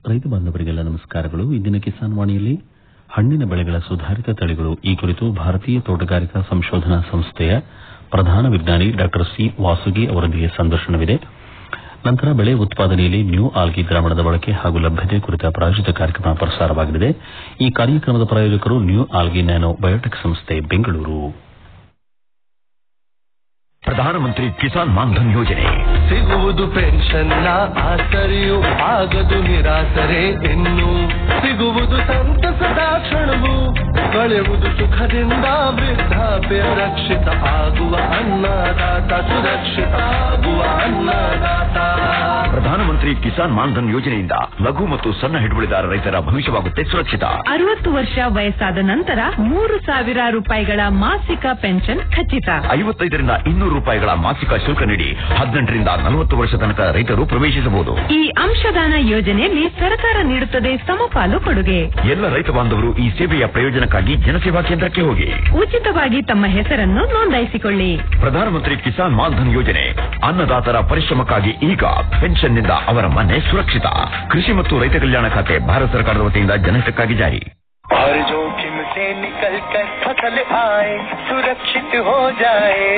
ರೈತ ಬಾಂಧವರಿಗೆಲ್ಲ ನಮಸ್ಕಾರಗಳು ಇಂದಿನ ಕಿಸಾನ್ ವಾಣಿಯಲ್ಲಿ ಹಣ್ಣಿನ ಬೆಳೆಗಳ ಸುಧಾರಿತ ತಳಿಗಳು ಈ ಕುರಿತು ಭಾರತೀಯ ತೋಟಗಾರಿಕಾ ಸಂಶೋಧನಾ ಸಂಸ್ಥೆಯ ಪ್ರಧಾನ ವಿಜ್ಞಾನಿ ಡಾ ಸಿ ವಾಸುಗಿ ಅವರೊಂದಿಗೆ ಸಂದರ್ಶನವಿದೆ ನಂತರ ಬೆಳೆ ಉತ್ಪಾದನೆಯಲ್ಲಿ ನ್ಯೂ ಆಲ್ಗಿ ದ್ರಾವಣದ ಬಳಕೆ ಹಾಗೂ ಲಭ್ಯತೆ ಕುರಿತ ಪ್ರಾಯೋಜಿತ ಕಾರ್ಯಕ್ರಮ ಪ್ರಸಾರವಾಗಲಿದೆ ಈ ಕಾರ್ಯಕ್ರಮದ ಪ್ರಾಯೋಜಕರು ನ್ಯೂ ಆಲ್ಗಿ ನ್ಯಾನೋ ಬಯೋಟೆಕ್ ಸಂಸ್ಥೆ ಬೆಂಗಳೂರು ಪ್ರಧಾನಮಂತ್ರಿ ಕಿಸಾನ್ ಮಾನ್ಧನ್ ಯೋಜನೆ ಸಿಗುವುದು ಪೆನ್ಷನ್ನ ಆಸರೆಯು ಆಗದು ನಿರಾಸರೆ ಇನ್ನು ಸಿಗುವುದು ಸಂತಸದ ಕ್ಷಣವು ಕಳೆಯುವುದು ಸುಖದಿಂದ ವೃದ್ಧಾಪ್ಯ ರಕ್ಷಿತ ಆಗುವ ಅನ್ನದಾತ ಸುರಕ್ಷಿತ ಆಗುವ ಅನ್ನದಾತ ಪ್ರಧಾನಮಂತ್ರಿ ಕಿಸಾನ್ ಮಾನ್ಧನ್ ಯೋಜನೆಯಿಂದ ಲಘು ಮತ್ತು ಸಣ್ಣ ಹಿಡುವಳಿದಾರ ರೈತರ ಭವಿಷ್ಯವಾಗುತ್ತೆ ಸುರಕ್ಷಿತ ಅರವತ್ತು ವರ್ಷ ವಯಸ್ಸಾದ ನಂತರ ಮೂರು ಸಾವಿರ ರೂಪಾಯಿಗಳ ಮಾಸಿಕ ಪೆನ್ಷನ್ ಖಚಿತ ಐವತ್ತೈದರಿಂದ ಇನ್ನೂರು ರೂಪಾಯಿಗಳ ಮಾಸಿಕ ಶುಲ್ಕ ನೀಡಿ ಹದಿನೆಂಟರಿಂದ ನಲವತ್ತು ವರ್ಷ ತನಕ ರೈತರು ಪ್ರವೇಶಿಸಬಹುದು ಈ ಅಂಶದಾನ ಯೋಜನೆಯಲ್ಲಿ ಸರ್ಕಾರ ನೀಡುತ್ತದೆ ಸಮಪಾಲು ಕೊಡುಗೆ ಎಲ್ಲ ರೈತ ಬಾಂಧವರು ಈ ಸೇವೆಯ ಪ್ರಯೋಜನಕ್ಕಾಗಿ ಜನಸೇವಾ ಕೇಂದ್ರಕ್ಕೆ ಹೋಗಿ ಉಚಿತವಾಗಿ ತಮ್ಮ ಹೆಸರನ್ನು ನೋಂದಾಯಿಸಿಕೊಳ್ಳಿ ಪ್ರಧಾನಮಂತ್ರಿ ಕಿಸಾನ್ ಮಾನ್ಧನ್ ಯೋಜನೆ ಅನ್ನದಾತರ ಪರಿಶ್ರಮಕ್ಕಾಗಿ ಈಗ ಪೆನ್ಷನ್ನಿಂದ ಅವರ ಮನೆ ಸುರಕ್ಷಿತ ಕೃಷಿ ಮತ್ತು ರೈತ ಕಲ್ಯಾಣ ಖಾತೆ ಭಾರತ ಸರ್ಕಾರದ ವತಿಯಿಂದ ಜನಹಿತಕ್ಕಾಗಿ ಜಾರಿ हर जोखिम से निकल कर फसल आए सुरक्षित हो जाए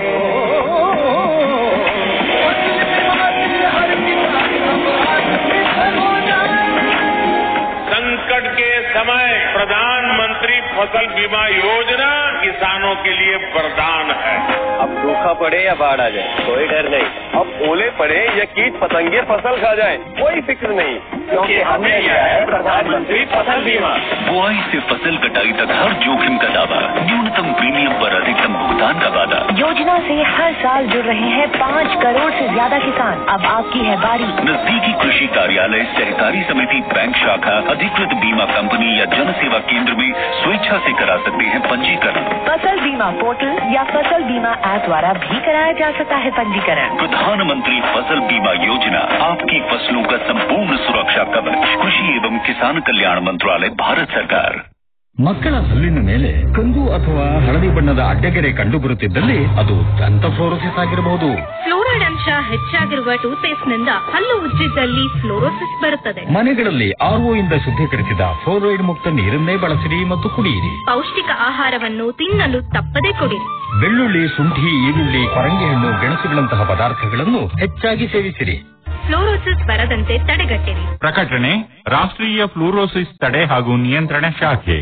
फसल बीमा से हर किसान अब आत्मनिर्भर हो जाए संकट के समय प्रधानमंत्री फसल बीमा योजना किसानों के लिए वरदान है अब सूखा पड़े या बाढ़ आ जाए कोई डर नहीं अब ओले पड़े या कीट पतंगे फसल खा जाए कोई फिक्र नहीं क्योंकि हमने लिया है प्रधानमंत्री फसल बीमा बुआई से फसल कटाई तक हर जोखिम का दावा न्यूनतम प्रीमियम पर अधिकतम भुगतान का वादा योजना से हर साल जुड़ रहे हैं पाँच करोड़ से ज्यादा किसान अब आपकी है बारी नजदीकी कृषि कार्यालय सहकारी समिति बैंक शाखा अधिकृत बीमा कंपनी या जन सेवा केंद्र में स्वेच्छा से करा सकते हैं पंजीकरण फसल बीमा पोर्टल या फसल बीमा ऐप द्वारा भी कराया जा सकता है पंजीकरण प्रधानमंत्री फसल बीमा योजना आपकी फसलों का संपूर्ण सुरक्षा कवच कृषि एवं किसान कल्याण मंत्रालय भारत सरकार ಮಕ್ಕಳ ಹಲ್ಲಿನ ಮೇಲೆ ಕಂದು ಅಥವಾ ಹಳದಿ ಬಣ್ಣದ ಅಡ್ಡಗೆರೆ ಕಂಡುಬರುತ್ತಿದ್ದಲ್ಲಿ ಅದು ದಂತಫ್ಲೋರೋಸಿಸ್ ಆಗಿರಬಹುದು ಫ್ಲೋರೈಡ್ ಅಂಶ ಹೆಚ್ಚಾಗಿರುವ ಟೂತ್ಪೇಸ್ಟ್ ನಿಂದ ಹಲ್ಲು ಉಜ್ಜಿದ್ದಲ್ಲಿ ಫ್ಲೋರೋಸಿಸ್ ಬರುತ್ತದೆ ಮನೆಗಳಲ್ಲಿ ಆರ್ಒ ಇಂದ ಶುದ್ಧೀಕರಿಸಿದ ಫ್ಲೋರೈಡ್ ಮುಕ್ತ ನೀರನ್ನೇ ಬಳಸಿರಿ ಮತ್ತು ಕುಡಿಯಿರಿ ಪೌಷ್ಟಿಕ ಆಹಾರವನ್ನು ತಿನ್ನಲು ತಪ್ಪದೆ ಕೊಡಿರಿ ಬೆಳ್ಳುಳ್ಳಿ ಶುಂಠಿ ಈರುಳ್ಳಿ ಪರಂಗಿ ಹಣ್ಣು ಗೆಣಸುಗಳಂತಹ ಪದಾರ್ಥಗಳನ್ನು ಹೆಚ್ಚಾಗಿ ಸೇವಿಸಿರಿ ಫ್ಲೋರೋಸಿಸ್ ಬರದಂತೆ ತಡೆಗಟ್ಟಿರಿ ಪ್ರಕಟಣೆ ರಾಷ್ಟ್ರೀಯ ಫ್ಲೂರೋಸಿಸ್ ತಡೆ ಹಾಗೂ ನಿಯಂತ್ರಣ ಶಾಖೆ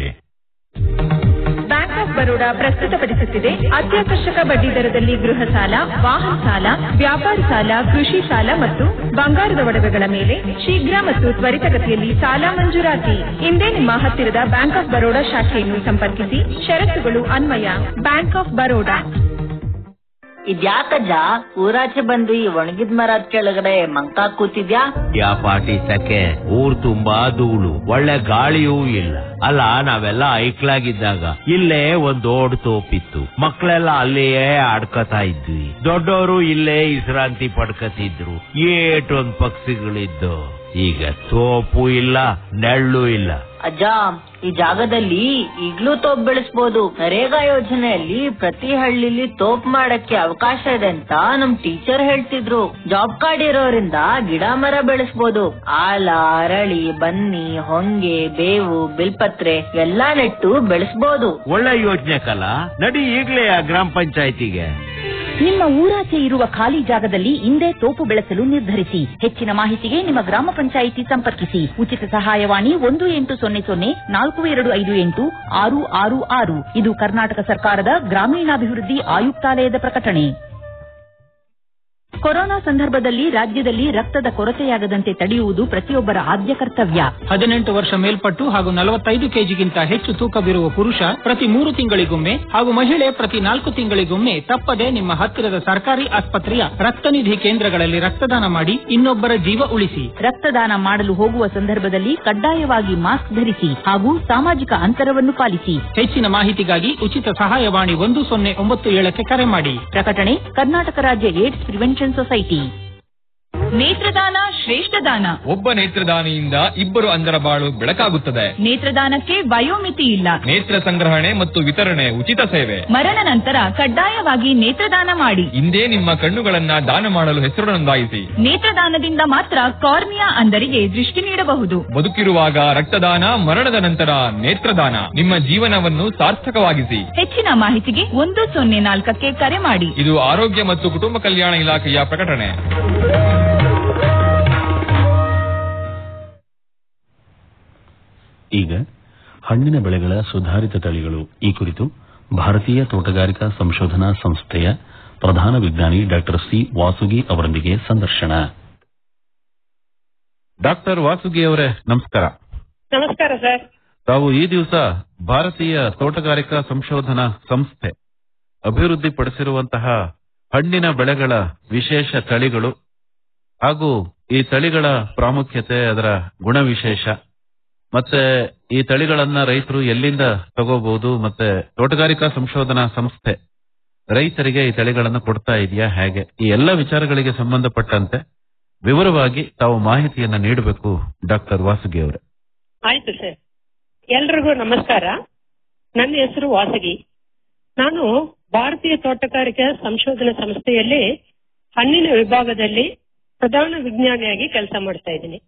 ಬ್ಯಾಂಕ್ ಆಫ್ ಬರೋಡಾ ಪ್ರಸ್ತುತಪಡಿಸುತ್ತಿದೆ ಅತ್ಯಾಕರ್ಷಕ ಬಡ್ಡಿ ದರದಲ್ಲಿ ಗೃಹ ಸಾಲ ವಾಹನ ಸಾಲ ವ್ಯಾಪಾರ ಸಾಲ ಕೃಷಿ ಸಾಲ ಮತ್ತು ಬಂಗಾರದ ಒಡವೆಗಳ ಮೇಲೆ ಶೀಘ್ರ ಮತ್ತು ತ್ವರಿತಗತಿಯಲ್ಲಿ ಸಾಲ ಮಂಜೂರಾತಿ ಇಂದೇ ನಿಮ್ಮ ಹತ್ತಿರದ ಬ್ಯಾಂಕ್ ಆಫ್ ಬರೋಡಾ ಶಾಖೆಯನ್ನು ಸಂಪರ್ಕಿಸಿ ಷರತ್ತುಗಳು ಅನ್ವಯ ಬ್ಯಾಂಕ್ ಆಫ್ ಬರೋಡಾ ಇದ್ಯಾಕಜ್ಜ ಊರಾಚೆ ಬಂದು ಈ ಒಣಗಿದ ಮರದ ಕೆಳಗಡೆ ಮಂಕ ಕೂತಿದ್ಯಾ ಯಾ ಪಾಟಿ ಸಕೆ ಊರ್ ತುಂಬಾ ಧೂಳು ಒಳ್ಳೆ ಗಾಳಿಯೂ ಇಲ್ಲ ಅಲ್ಲ ನಾವೆಲ್ಲ ಐಕ್ಲಾಗಿದ್ದಾಗ ಇಲ್ಲೇ ಒಂದ್ ದೊಡ್ಡ ತೋಪಿತ್ತು ಮಕ್ಳೆಲ್ಲ ಅಲ್ಲಿಯೇ ಆಡ್ಕತಾ ಇದ್ವಿ ದೊಡ್ಡವರು ಇಲ್ಲೇ ವಿಶ್ರಾಂತಿ ಪಡ್ಕತಿದ್ರು ಏಟೊಂದ್ ಪಕ್ಷಿಗಳಿದ್ದು ಈಗ ತೋಪು ಇಲ್ಲ ನೆಳ್ಳು ಇಲ್ಲ ಅಜ್ಜ ಈ ಜಾಗದಲ್ಲಿ ಈಗ್ಲೂ ತೋಪ್ ಬೆಳೆಸ್ಬೋದು ನರೇಗಾ ಯೋಜನೆಯಲ್ಲಿ ಪ್ರತಿ ಹಳ್ಳಿಲಿ ತೋಪ್ ಮಾಡಕ್ಕೆ ಅವಕಾಶ ಇದೆ ಅಂತ ನಮ್ ಟೀಚರ್ ಹೇಳ್ತಿದ್ರು ಜಾಬ್ ಕಾರ್ಡ್ ಇರೋರಿಂದ ಗಿಡ ಮರ ಬೆಳೆಸ್ಬೋದು ಆಲ ಅರಳಿ ಬನ್ನಿ ಹೊಂಗೆ ಬೇವು ಬಿಲ್ಪತ್ರೆ ಎಲ್ಲಾ ನೆಟ್ಟು ಬೆಳೆಸ್ಬೋದು ಒಳ್ಳೆ ಯೋಜನೆ ಕಲ ನಡಿ ಈಗ್ಲೇ ಆ ಗ್ರಾಮ ಪಂಚಾಯತಿಗೆ ನಿಮ್ಮ ಊರಾಚೆ ಇರುವ ಖಾಲಿ ಜಾಗದಲ್ಲಿ ಇಂದೇ ತೋಪು ಬೆಳೆಸಲು ನಿರ್ಧರಿಸಿ ಹೆಚ್ಚಿನ ಮಾಹಿತಿಗೆ ನಿಮ್ಮ ಗ್ರಾಮ ಪಂಚಾಯಿತಿ ಸಂಪರ್ಕಿಸಿ ಉಚಿತ ಸಹಾಯವಾಣಿ ಒಂದು ಎಂಟು ಸೊನ್ನೆ ಸೊನ್ನೆ ನಾಲ್ಕು ಎರಡು ಐದು ಎಂಟು ಆರು ಆರು ಆರು ಇದು ಕರ್ನಾಟಕ ಸರ್ಕಾರದ ಗ್ರಾಮೀಣಾಭಿವೃದ್ಧಿ ಆಯುಕ್ತಾಲಯದ ಪ್ರಕಟಣೆ ಕೊರೋನಾ ಸಂದರ್ಭದಲ್ಲಿ ರಾಜ್ಯದಲ್ಲಿ ರಕ್ತದ ಕೊರತೆಯಾಗದಂತೆ ತಡೆಯುವುದು ಪ್ರತಿಯೊಬ್ಬರ ಆದ್ಯ ಕರ್ತವ್ಯ ಹದಿನೆಂಟು ವರ್ಷ ಮೇಲ್ಪಟ್ಟು ಹಾಗೂ ನಲವತ್ತೈದು ಕೆಜಿಗಿಂತ ಹೆಚ್ಚು ತೂಕವಿರುವ ಪುರುಷ ಪ್ರತಿ ಮೂರು ತಿಂಗಳಿಗೊಮ್ಮೆ ಹಾಗೂ ಮಹಿಳೆ ಪ್ರತಿ ನಾಲ್ಕು ತಿಂಗಳಿಗೊಮ್ಮೆ ತಪ್ಪದೆ ನಿಮ್ಮ ಹತ್ತಿರದ ಸರ್ಕಾರಿ ಆಸ್ಪತ್ರೆಯ ರಕ್ತನಿಧಿ ಕೇಂದ್ರಗಳಲ್ಲಿ ರಕ್ತದಾನ ಮಾಡಿ ಇನ್ನೊಬ್ಬರ ಜೀವ ಉಳಿಸಿ ರಕ್ತದಾನ ಮಾಡಲು ಹೋಗುವ ಸಂದರ್ಭದಲ್ಲಿ ಕಡ್ಡಾಯವಾಗಿ ಮಾಸ್ಕ್ ಧರಿಸಿ ಹಾಗೂ ಸಾಮಾಜಿಕ ಅಂತರವನ್ನು ಪಾಲಿಸಿ ಹೆಚ್ಚಿನ ಮಾಹಿತಿಗಾಗಿ ಉಚಿತ ಸಹಾಯವಾಣಿ ಒಂದು ಸೊನ್ನೆ ಒಂಬತ್ತು ಏಳಕ್ಕೆ ಕರೆ ಮಾಡಿ ಪ್ರಕಟಣೆ ಕರ್ನಾಟಕ ರಾಜ್ಯ ಏಡ್ಸ್ ಪ್ರಿವೆನ್ಷನ್ ಸೊಸೈಟಿ ನೇತ್ರದಾನ ಶ್ರೇಷ್ಠ ದಾನ ಒಬ್ಬ ನೇತ್ರದಾನಿಯಿಂದ ಇಬ್ಬರು ಅಂಧರ ಬಾಳು ಬೆಳಕಾಗುತ್ತದೆ ನೇತ್ರದಾನಕ್ಕೆ ವಯೋಮಿತಿ ಇಲ್ಲ ನೇತ್ರ ಸಂಗ್ರಹಣೆ ಮತ್ತು ವಿತರಣೆ ಉಚಿತ ಸೇವೆ ಮರಣ ನಂತರ ಕಡ್ಡಾಯವಾಗಿ ನೇತ್ರದಾನ ಮಾಡಿ ಇಂದೇ ನಿಮ್ಮ ಕಣ್ಣುಗಳನ್ನ ದಾನ ಮಾಡಲು ಹೆಸರು ನೋಂದಾಯಿಸಿ ನೇತ್ರದಾನದಿಂದ ಮಾತ್ರ ಕಾರ್ನಿಯಾ ಅಂಧರಿಗೆ ದೃಷ್ಟಿ ನೀಡಬಹುದು ಬದುಕಿರುವಾಗ ರಕ್ತದಾನ ಮರಣದ ನಂತರ ನೇತ್ರದಾನ ನಿಮ್ಮ ಜೀವನವನ್ನು ಸಾರ್ಥಕವಾಗಿಸಿ ಹೆಚ್ಚಿನ ಮಾಹಿತಿಗೆ ಒಂದು ಸೊನ್ನೆ ನಾಲ್ಕಕ್ಕೆ ಕರೆ ಮಾಡಿ ಇದು ಆರೋಗ್ಯ ಮತ್ತು ಕುಟುಂಬ ಕಲ್ಯಾಣ ಇಲಾಖೆಯ ಪ್ರಕಟಣೆ ಈಗ ಹಣ್ಣಿನ ಬೆಳೆಗಳ ಸುಧಾರಿತ ತಳಿಗಳು ಈ ಕುರಿತು ಭಾರತೀಯ ತೋಟಗಾರಿಕಾ ಸಂಶೋಧನಾ ಸಂಸ್ಥೆಯ ಪ್ರಧಾನ ವಿಜ್ಞಾನಿ ಡಾಕ್ಟರ್ ಸಿ ವಾಸುಗಿ ಅವರೊಂದಿಗೆ ಸಂದರ್ಶನ ಡಾಕ್ಟರ್ ವಾಸುಗಿ ಅವರೇ ನಮಸ್ಕಾರ ನಮಸ್ಕಾರ ಸರ್ ತಾವು ಈ ದಿವಸ ಭಾರತೀಯ ತೋಟಗಾರಿಕಾ ಸಂಶೋಧನಾ ಸಂಸ್ಥೆ ಅಭಿವೃದ್ಧಿಪಡಿಸಿರುವಂತಹ ಹಣ್ಣಿನ ಬೆಳೆಗಳ ವಿಶೇಷ ತಳಿಗಳು ಹಾಗೂ ಈ ತಳಿಗಳ ಪ್ರಾಮುಖ್ಯತೆ ಅದರ ಗುಣವಿಶೇಷ ಮತ್ತೆ ಈ ತಳಿಗಳನ್ನ ರೈತರು ಎಲ್ಲಿಂದ ತಗೋಬಹುದು ಮತ್ತೆ ತೋಟಗಾರಿಕಾ ಸಂಶೋಧನಾ ಸಂಸ್ಥೆ ರೈತರಿಗೆ ಈ ತಳಿಗಳನ್ನು ಕೊಡ್ತಾ ಇದೆಯಾ ಹೇಗೆ ಈ ಎಲ್ಲ ವಿಚಾರಗಳಿಗೆ ಸಂಬಂಧಪಟ್ಟಂತೆ ವಿವರವಾಗಿ ತಾವು ಮಾಹಿತಿಯನ್ನ ನೀಡಬೇಕು ಡಾಕ್ಟರ್ ವಾಸುಗಿ ಅವರೇ ಆಯ್ತು ಸರ್ ಎಲ್ರಿಗೂ ನಮಸ್ಕಾರ ನನ್ನ ಹೆಸರು ವಾಸಗಿ ನಾನು ಭಾರತೀಯ ತೋಟಗಾರಿಕಾ ಸಂಶೋಧನಾ ಸಂಸ್ಥೆಯಲ್ಲಿ ಹಣ್ಣಿನ ವಿಭಾಗದಲ್ಲಿ ಪ್ರಧಾನ ವಿಜ್ಞಾನಿಯಾಗಿ ಕೆಲಸ ಮಾಡ್ತಾ ಇದ್ದೀನಿ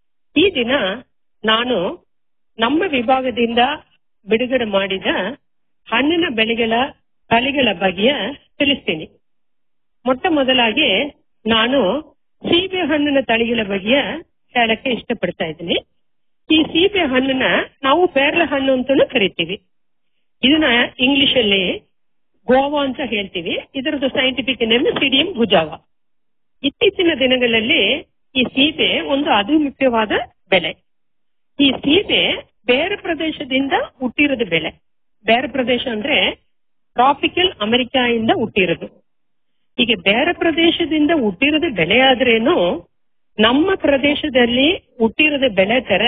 ಈ ದಿನ ನಾನು ನಮ್ಮ ವಿಭಾಗದಿಂದ ಬಿಡುಗಡೆ ಮಾಡಿದ ಹಣ್ಣಿನ ಬೆಳೆಗಳ ತಳಿಗಳ ಬಗ್ಗೆ ತಿಳಿಸ್ತೀನಿ ಮೊಟ್ಟ ಮೊದಲಾಗಿ ನಾನು ಸೀಬೆ ಹಣ್ಣಿನ ತಳಿಗಳ ಬಗ್ಗೆ ಹೇಳಕ್ಕೆ ಇಷ್ಟಪಡ್ತಾ ಇದ್ದೀನಿ ಈ ಸೀಬೆ ಹಣ್ಣನ್ನ ನಾವು ಪೇರ್ಲ ಹಣ್ಣು ಅಂತಾನು ಕರಿತೀವಿ ಇದನ್ನ ಇಂಗ್ಲಿಷ್ ಅಲ್ಲಿ ಗೋವಾ ಅಂತ ಹೇಳ್ತೀವಿ ಇದರದ್ದು ಸೈಂಟಿಫಿಕ್ ನೇಮ್ ಸಿಡಿಯಂ ಗುಜಾವ ಇತ್ತೀಚಿನ ದಿನಗಳಲ್ಲಿ ಈ ಸೀಬೆ ಒಂದು ಅತಿ ಮುಖ್ಯವಾದ ಬೆಳೆ ಈ ಸೀಬೆ ಬೇರೆ ಪ್ರದೇಶದಿಂದ ಹುಟ್ಟಿರೋದು ಬೆಳೆ ಬೇರೆ ಪ್ರದೇಶ ಅಂದ್ರೆ ಟ್ರಾಪಿಕಲ್ ಅಮೆರಿಕಾ ಇಂದ ಹುಟ್ಟಿರೋದು ಈಗ ಬೇರೆ ಪ್ರದೇಶದಿಂದ ಹುಟ್ಟಿರೋದು ಬೆಳೆ ಆದ್ರೇನು ನಮ್ಮ ಪ್ರದೇಶದಲ್ಲಿ ಹುಟ್ಟಿರೋದ ಬೆಳೆ ತರ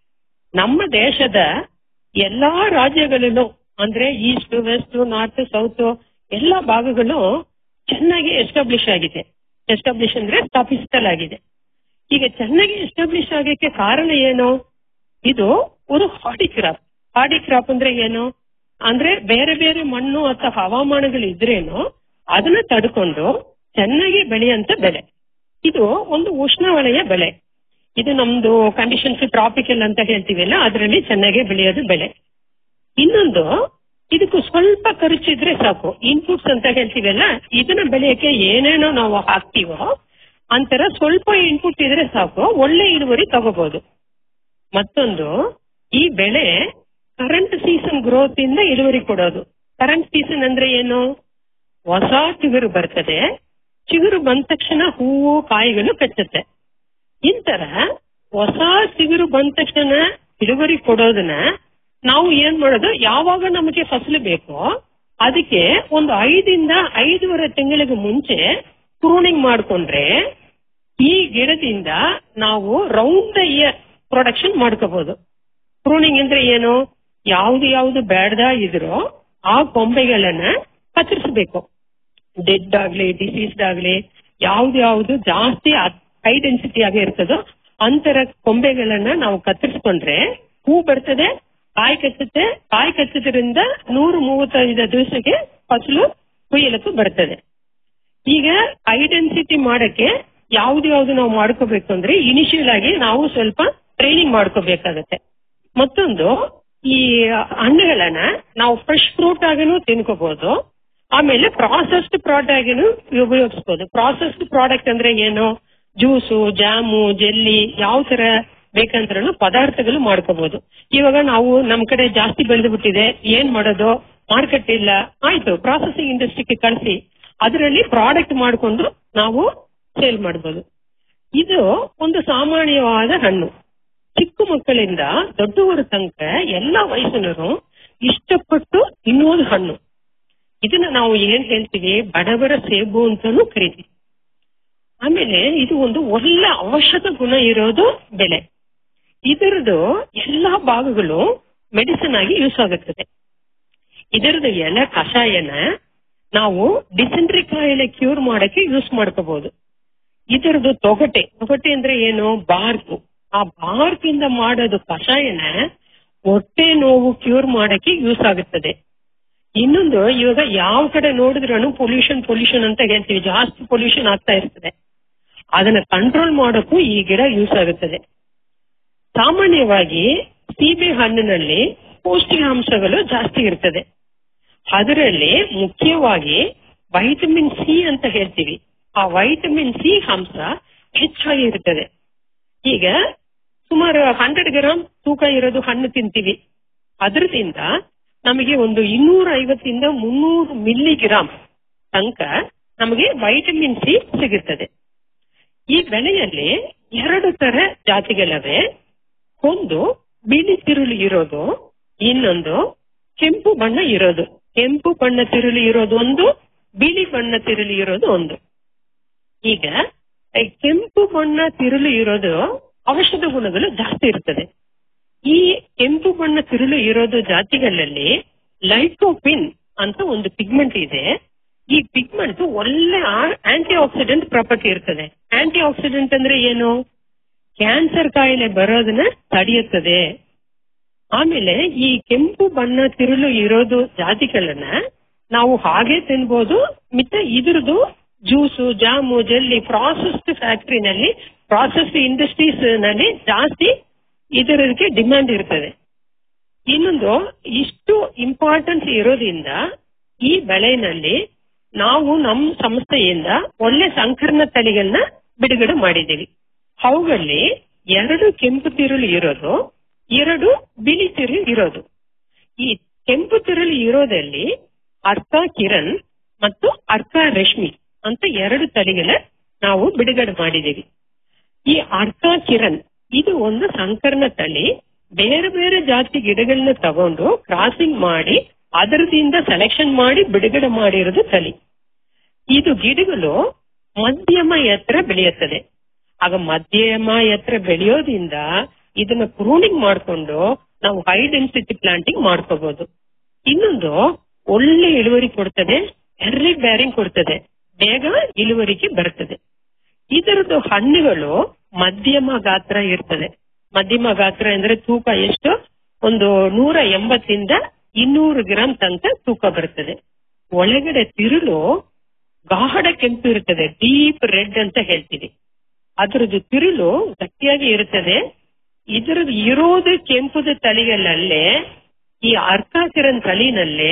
ನಮ್ಮ ದೇಶದ ಎಲ್ಲಾ ರಾಜ್ಯಗಳಲ್ಲೂ ಅಂದ್ರೆ ಈಸ್ಟ್ ವೆಸ್ಟ್ ನಾರ್ತ್ ಸೌತ್ ಎಲ್ಲಾ ಭಾಗಗಳು ಚೆನ್ನಾಗಿ ಎಸ್ಟಾಬ್ಲಿಷ್ ಆಗಿದೆ ಎಸ್ಟಾಬ್ಲಿಷ್ ಅಂದ್ರೆ ಸ್ಥಾಪಿಸಲಾಗಿದೆ ಈಗ ಚೆನ್ನಾಗಿ ಎಸ್ಟಾಬ್ಲಿಷ್ ಆಗಕ್ಕೆ ಕಾರಣ ಏನು ಇದು ಒಂದು ಹಾರ್ಡಿ ಕ್ರಾಪ್ ಹಾರ್ಡಿ ಕ್ರಾಪ್ ಅಂದ್ರೆ ಏನು ಅಂದ್ರೆ ಬೇರೆ ಬೇರೆ ಮಣ್ಣು ಅಥವಾ ಹವಾಮಾನಗಳು ಇದ್ರೇನು ಅದನ್ನ ತಡ್ಕೊಂಡು ಚೆನ್ನಾಗಿ ಬೆಳೆಯಂತ ಬೆಳೆ ಇದು ಒಂದು ಉಷ್ಣವಲಯ ಬೆಳೆ ಇದು ನಮ್ದು ಕಂಡೀಷನ್ಸ್ ಟ್ರಾಪಿಕಲ್ ಅಂತ ಹೇಳ್ತೀವಲ್ಲ ಅದರಲ್ಲಿ ಚೆನ್ನಾಗಿ ಬೆಳೆಯೋದು ಬೆಳೆ ಇನ್ನೊಂದು ಇದಕ್ಕೂ ಸ್ವಲ್ಪ ಖರ್ಚಿದ್ರೆ ಸಾಕು ಇನ್ಪುಟ್ಸ್ ಅಂತ ಹೇಳ್ತೀವಲ್ಲ ಇದನ್ನ ಬೆಳೆಯಕ್ಕೆ ಏನೇನೋ ನಾವು ಹಾಕ್ತೀವೋ ಅಂತರ ಸ್ವಲ್ಪ ಇನ್ಪುಟ್ ಇದ್ರೆ ಸಾಕು ಒಳ್ಳೆ ಇಳುವರಿ ತಗೋಬಹುದು ಮತ್ತೊಂದು ಈ ಬೆಳೆ ಕರೆಂಟ್ ಸೀಸನ್ ಗ್ರೋತ್ ಇಂದ ಇಳುವರಿ ಕೊಡೋದು ಕರೆಂಟ್ ಸೀಸನ್ ಅಂದ್ರೆ ಏನು ಹೊಸ ಚಿಗುರು ಬರ್ತದೆ ಚಿಗುರು ಬಂದ ತಕ್ಷಣ ಹೂವು ಕಾಯಿಗಳು ಕಚ್ಚುತ್ತೆ ಇಂತರ ಹೊಸ ಚಿಗುರು ಬಂದ ತಕ್ಷಣ ಇಳುವರಿ ಕೊಡೋದನ್ನ ನಾವು ಏನ್ ಮಾಡೋದು ಯಾವಾಗ ನಮಗೆ ಫಸಲು ಬೇಕೋ ಅದಕ್ಕೆ ಒಂದು ಐದಿಂದ ಐದೂವರೆ ತಿಂಗಳಿಗೆ ಮುಂಚೆ ಪ್ರೂನಿಂಗ್ ಮಾಡ್ಕೊಂಡ್ರೆ ಈ ಗಿಡದಿಂದ ನಾವು ರೌಂಡ್ ಇಯರ್ ಪ್ರೊಡಕ್ಷನ್ ಮಾಡ್ಕೋಬಹುದು ಪ್ರೂನಿಂಗ್ ಅಂದ್ರೆ ಏನು ಯಾವ್ದು ಯಾವ್ದು ಬೇಡದ ಇದ್ರೋ ಆ ಕೊಂಬೆಗಳನ್ನ ಕತ್ತರಿಸಬೇಕು ಡೆಡ್ ಆಗ್ಲಿ ಡಿಸೀಸ್ಡ್ ಆಗ್ಲಿ ಯಾವ್ದು ಯಾವ್ದು ಜಾಸ್ತಿ ಹೈ ಡೆನ್ಸಿಟಿ ಆಗಿ ಇರ್ತದೋ ಅಂತರ ಕೊಂಬೆಗಳನ್ನ ನಾವು ಕತ್ತರಿಸ್ಕೊಂಡ್ರೆ ಹೂ ಬರ್ತದೆ ಕಾಯಿ ಕಚ್ಚುತ್ತೆ ಕಾಯಿ ಕಚ್ಚೋದ್ರಿಂದ ನೂರು ಮೂವತ್ತೈದು ದಿವಸಕ್ಕೆ ಫಸಲು ಕುಯ್ಯಲಕ್ಕೂ ಬರ್ತದೆ ಈಗ ಹೈ ಡೆನ್ಸಿಟಿ ಮಾಡಕ್ಕೆ ಯಾವ್ದು ಯಾವ್ದು ನಾವು ಮಾಡ್ಕೋಬೇಕು ಅಂದ್ರೆ ಇನಿಷಿಯಲ್ ಆಗಿ ನಾವು ಸ್ವಲ್ಪ ಟ್ರೈನಿಂಗ್ ಮಾಡ್ಕೋಬೇಕಾಗತ್ತೆ ಮತ್ತೊಂದು ಈ ಹಣ್ಣುಗಳನ್ನ ನಾವು ಫ್ರೆಶ್ ಫ್ರೂಟ್ ಆಗಿನೂ ತಿನ್ಕೋಬಹುದು ಆಮೇಲೆ ಪ್ರಾಸೆಸ್ಡ್ ಪ್ರಾಡಕ್ಟ್ ಆಗಿನೂ ಉಪಯೋಗಿಸಬಹುದು ಪ್ರಾಸೆಸ್ಡ್ ಪ್ರಾಡಕ್ಟ್ ಅಂದ್ರೆ ಏನು ಜ್ಯೂಸು ಜಾಮು ಜೆಲ್ಲಿ ಯಾವ ತರ ಬೇಕಂದ್ರೂ ಪದಾರ್ಥಗಳು ಮಾಡ್ಕೋಬಹುದು ಇವಾಗ ನಾವು ನಮ್ ಕಡೆ ಜಾಸ್ತಿ ಬೆಳೆದು ಬಿಟ್ಟಿದೆ ಏನ್ ಮಾಡೋದು ಮಾರ್ಕೆಟ್ ಇಲ್ಲ ಆಯ್ತು ಪ್ರಾಸೆಸಿಂಗ್ ಇಂಡಸ್ಟ್ರಿಗೆ ಕಳಿಸಿ ಅದರಲ್ಲಿ ಪ್ರಾಡಕ್ಟ್ ಮಾಡಿಕೊಂಡು ನಾವು ಸೇಲ್ ಮಾಡಬಹುದು ಇದು ಒಂದು ಸಾಮಾನ್ಯವಾದ ಹಣ್ಣು ಚಿಕ್ಕ ಮಕ್ಕಳಿಂದ ದೊಡ್ಡವರ ತನಕ ಎಲ್ಲ ವಯಸ್ಸಿನರು ಇಷ್ಟಪಟ್ಟು ತಿನ್ನೋದು ಹಣ್ಣು ಇದನ್ನ ನಾವು ಏನ್ ಹೇಳ್ತೀವಿ ಬಡವರ ಸೇಬು ಅಂತಾನು ಕರಿತೀವಿ ಆಮೇಲೆ ಇದು ಒಂದು ಒಳ್ಳೆ ಅವಶ್ಯಕ ಗುಣ ಇರೋದು ಬೆಳೆ ಇದರದು ಎಲ್ಲಾ ಭಾಗಗಳು ಮೆಡಿಸಿನ್ ಆಗಿ ಯೂಸ್ ಆಗುತ್ತದೆ ಇದರದ್ದು ಎಲೆ ಕಷಾಯನ ನಾವು ಡಿಸೆಂಟ್ರಿ ಕಾಯಿಲೆ ಕ್ಯೂರ್ ಮಾಡಕ್ಕೆ ಯೂಸ್ ಮಾಡ್ಕೋಬಹುದು ಇದರದ್ದು ತೊಗಟೆ ತೊಗಟೆ ಅಂದ್ರೆ ಏನು ಬಾರ್ಕು ಆ ಬಾರ್ಕಿಂದ ಮಾಡೋದು ಕಷಾಯನ ಹೊಟ್ಟೆ ನೋವು ಕ್ಯೂರ್ ಮಾಡಕ್ಕೆ ಯೂಸ್ ಆಗುತ್ತದೆ ಇನ್ನೊಂದು ಇವಾಗ ಯಾವ ಕಡೆ ನೋಡಿದ್ರೂ ಪೊಲ್ಯೂಷನ್ ಪೊಲ್ಯೂಷನ್ ಅಂತ ಹೇಳ್ತೀವಿ ಜಾಸ್ತಿ ಪೊಲ್ಯೂಷನ್ ಆಗ್ತಾ ಇರ್ತದೆ ಅದನ್ನ ಕಂಟ್ರೋಲ್ ಮಾಡೋಕ್ಕೂ ಈ ಗಿಡ ಯೂಸ್ ಆಗುತ್ತದೆ ಸಾಮಾನ್ಯವಾಗಿ ಸೀಬೆ ಹಣ್ಣಿನಲ್ಲಿ ಪೌಷ್ಟಿಕಾಂಶಗಳು ಜಾಸ್ತಿ ಇರ್ತದೆ ಅದರಲ್ಲಿ ಮುಖ್ಯವಾಗಿ ವೈಟಮಿನ್ ಸಿ ಅಂತ ಹೇಳ್ತೀವಿ ಆ ವೈಟಮಿನ್ ಸಿ ಅಂಶ ಹೆಚ್ಚಾಗಿ ಇರ್ತದೆ ಈಗ ಸುಮಾರು ಹಂಡ್ರೆಡ್ ಗ್ರಾಮ್ ತೂಕ ಇರೋದು ಹಣ್ಣು ತಿಂತೀವಿ ಅದರದಿಂದ ನಮಗೆ ಒಂದು ಇನ್ನೂರ ಐವತ್ತಿಂದ ಮುನ್ನೂರು ಮಿಲಿಗ್ರಾಮ್ ತನಕ ನಮಗೆ ವೈಟಮಿನ್ ಸಿ ಸಿಗುತ್ತದೆ ಈ ಬೆಳೆಯಲ್ಲಿ ಎರಡು ತರ ಜಾತಿಗಳಿವೆ ಒಂದು ಬಿಳಿ ತಿರುಳು ಇರೋದು ಇನ್ನೊಂದು ಕೆಂಪು ಬಣ್ಣ ಇರೋದು ಕೆಂಪು ಬಣ್ಣ ತಿರುಳು ಇರೋದು ಒಂದು ಬಿಳಿ ಬಣ್ಣ ತಿರುಳು ಇರೋದು ಒಂದು ಈಗ ಈ ಕೆಂಪು ಬಣ್ಣ ತಿರುಳು ಇರೋದು ಔಷಧ ಗುಣಗಳು ಜಾಸ್ತಿ ಇರ್ತದೆ ಈ ಕೆಂಪು ಬಣ್ಣ ತಿರುಳು ಇರೋದು ಜಾತಿಗಳಲ್ಲಿ ಲೈಕೋಪಿನ್ ಅಂತ ಒಂದು ಪಿಗ್ಮೆಂಟ್ ಇದೆ ಈ ಪಿಗ್ಮೆಂಟ್ ಒಳ್ಳೆ ಆಂಟಿ ಆಕ್ಸಿಡೆಂಟ್ ಪ್ರಾಪರ್ಟಿ ಇರ್ತದೆ ಆಂಟಿ ಆಕ್ಸಿಡೆಂಟ್ ಅಂದ್ರೆ ಏನು ಕ್ಯಾನ್ಸರ್ ಕಾಯಿಲೆ ಬರೋದನ್ನ ತಡೆಯುತ್ತದೆ ಆಮೇಲೆ ಈ ಕೆಂಪು ಬಣ್ಣ ತಿರುಳು ಇರೋದು ಜಾತಿಗಳನ್ನ ನಾವು ಹಾಗೆ ತಿನ್ಬೋದು ಮತ್ತೆ ಇದ್ರದ್ದು ಜ್ಯೂಸು ಜಾಮು ಜೆಲ್ಲಿ ಪ್ರಾಸೆಸ್ಡ್ ಫ್ಯಾಕ್ಟರಿನಲ್ಲಿ ಪ್ರಾಸೆಸ್ಡ್ ಇಂಡಸ್ಟ್ರೀಸ್ ನಲ್ಲಿ ಜಾಸ್ತಿ ಇದರಕ್ಕೆ ಡಿಮ್ಯಾಂಡ್ ಇರ್ತದೆ ಇನ್ನೊಂದು ಇಷ್ಟು ಇಂಪಾರ್ಟೆನ್ಸ್ ಇರೋದ್ರಿಂದ ಈ ಬೆಳೆನಲ್ಲಿ ನಾವು ನಮ್ಮ ಸಂಸ್ಥೆಯಿಂದ ಒಳ್ಳೆ ಸಂಕರಣ ತಳಿಗಳನ್ನ ಬಿಡುಗಡೆ ಮಾಡಿದ್ದೀವಿ ಅವುಗಳಲ್ಲಿ ಎರಡು ಕೆಂಪು ತಿರುಳು ಇರೋದು ಎರಡು ಬಿಳಿ ತಿರುಳು ಇರೋದು ಈ ಕೆಂಪು ತಿರುಳು ಇರೋದಲ್ಲಿ ಅರ್ಕ ಕಿರಣ್ ಮತ್ತು ಅರ್ಕ ರಶ್ಮಿ ಅಂತ ಎರಡು ತಳಿಗಳ ನಾವು ಬಿಡುಗಡೆ ಮಾಡಿದ್ದೀವಿ ಈ ಅರ್ಕ ಕಿರಣ್ ಇದು ಒಂದು ಸಂಕರಣ ತಳಿ ಬೇರೆ ಬೇರೆ ಜಾತಿ ಗಿಡಗಳನ್ನ ತಗೊಂಡು ಕ್ರಾಸಿಂಗ್ ಮಾಡಿ ಅದರದಿಂದ ಸೆಲೆಕ್ಷನ್ ಮಾಡಿ ಬಿಡುಗಡೆ ಮಾಡಿರೋದು ತಳಿ ಇದು ಗಿಡಗಳು ಮಧ್ಯಮ ಎತ್ತರ ಬೆಳೆಯುತ್ತದೆ ಆಗ ಮಧ್ಯಮ ಎತ್ತರ ಬೆಳೆಯೋದ್ರಿಂದ ಇದನ್ನ ಪ್ರೂನಿಂಗ್ ಮಾಡ್ಕೊಂಡು ನಾವು ಹೈ ಡೆನ್ಸಿಟಿ ಪ್ಲಾಂಟಿಂಗ್ ಮಾಡ್ಕೋಬಹುದು ಇನ್ನೊಂದು ಒಳ್ಳೆ ಇಳುವರಿ ಕೊಡ್ತದೆ ಎರ್ಲಿ ಬ್ಯಾರಿಂಗ್ ಕೊಡ್ತದೆ ಬೇಗ ಇಳುವರಿಗೆ ಬರ್ತದೆ ಇದರದ್ದು ಹಣ್ಣುಗಳು ಮಧ್ಯಮ ಗಾತ್ರ ಇರ್ತದೆ ಮಧ್ಯಮ ಗಾತ್ರ ಅಂದ್ರೆ ತೂಕ ಎಷ್ಟು ಒಂದು ನೂರ ಎಂಬತ್ತಿಂದ ಇನ್ನೂರು ಗ್ರಾಮ್ ತನಕ ತೂಕ ಬರ್ತದೆ ಒಳಗಡೆ ತಿರುಳು ಗಾಢ ಕೆಂಪು ಇರ್ತದೆ ಡೀಪ್ ರೆಡ್ ಅಂತ ಹೇಳ್ತೀವಿ ಅದರದ್ದು ತಿರುಳು ಗಟ್ಟಿಯಾಗಿ ಇರುತ್ತದೆ ಇದರದ್ದು ಇರೋದು ಕೆಂಪುದ ತಳಿಗಳಲ್ಲೇ ಈ ಅರ್ಕಾಕಿರನ್ ತಳಿನಲ್ಲೇ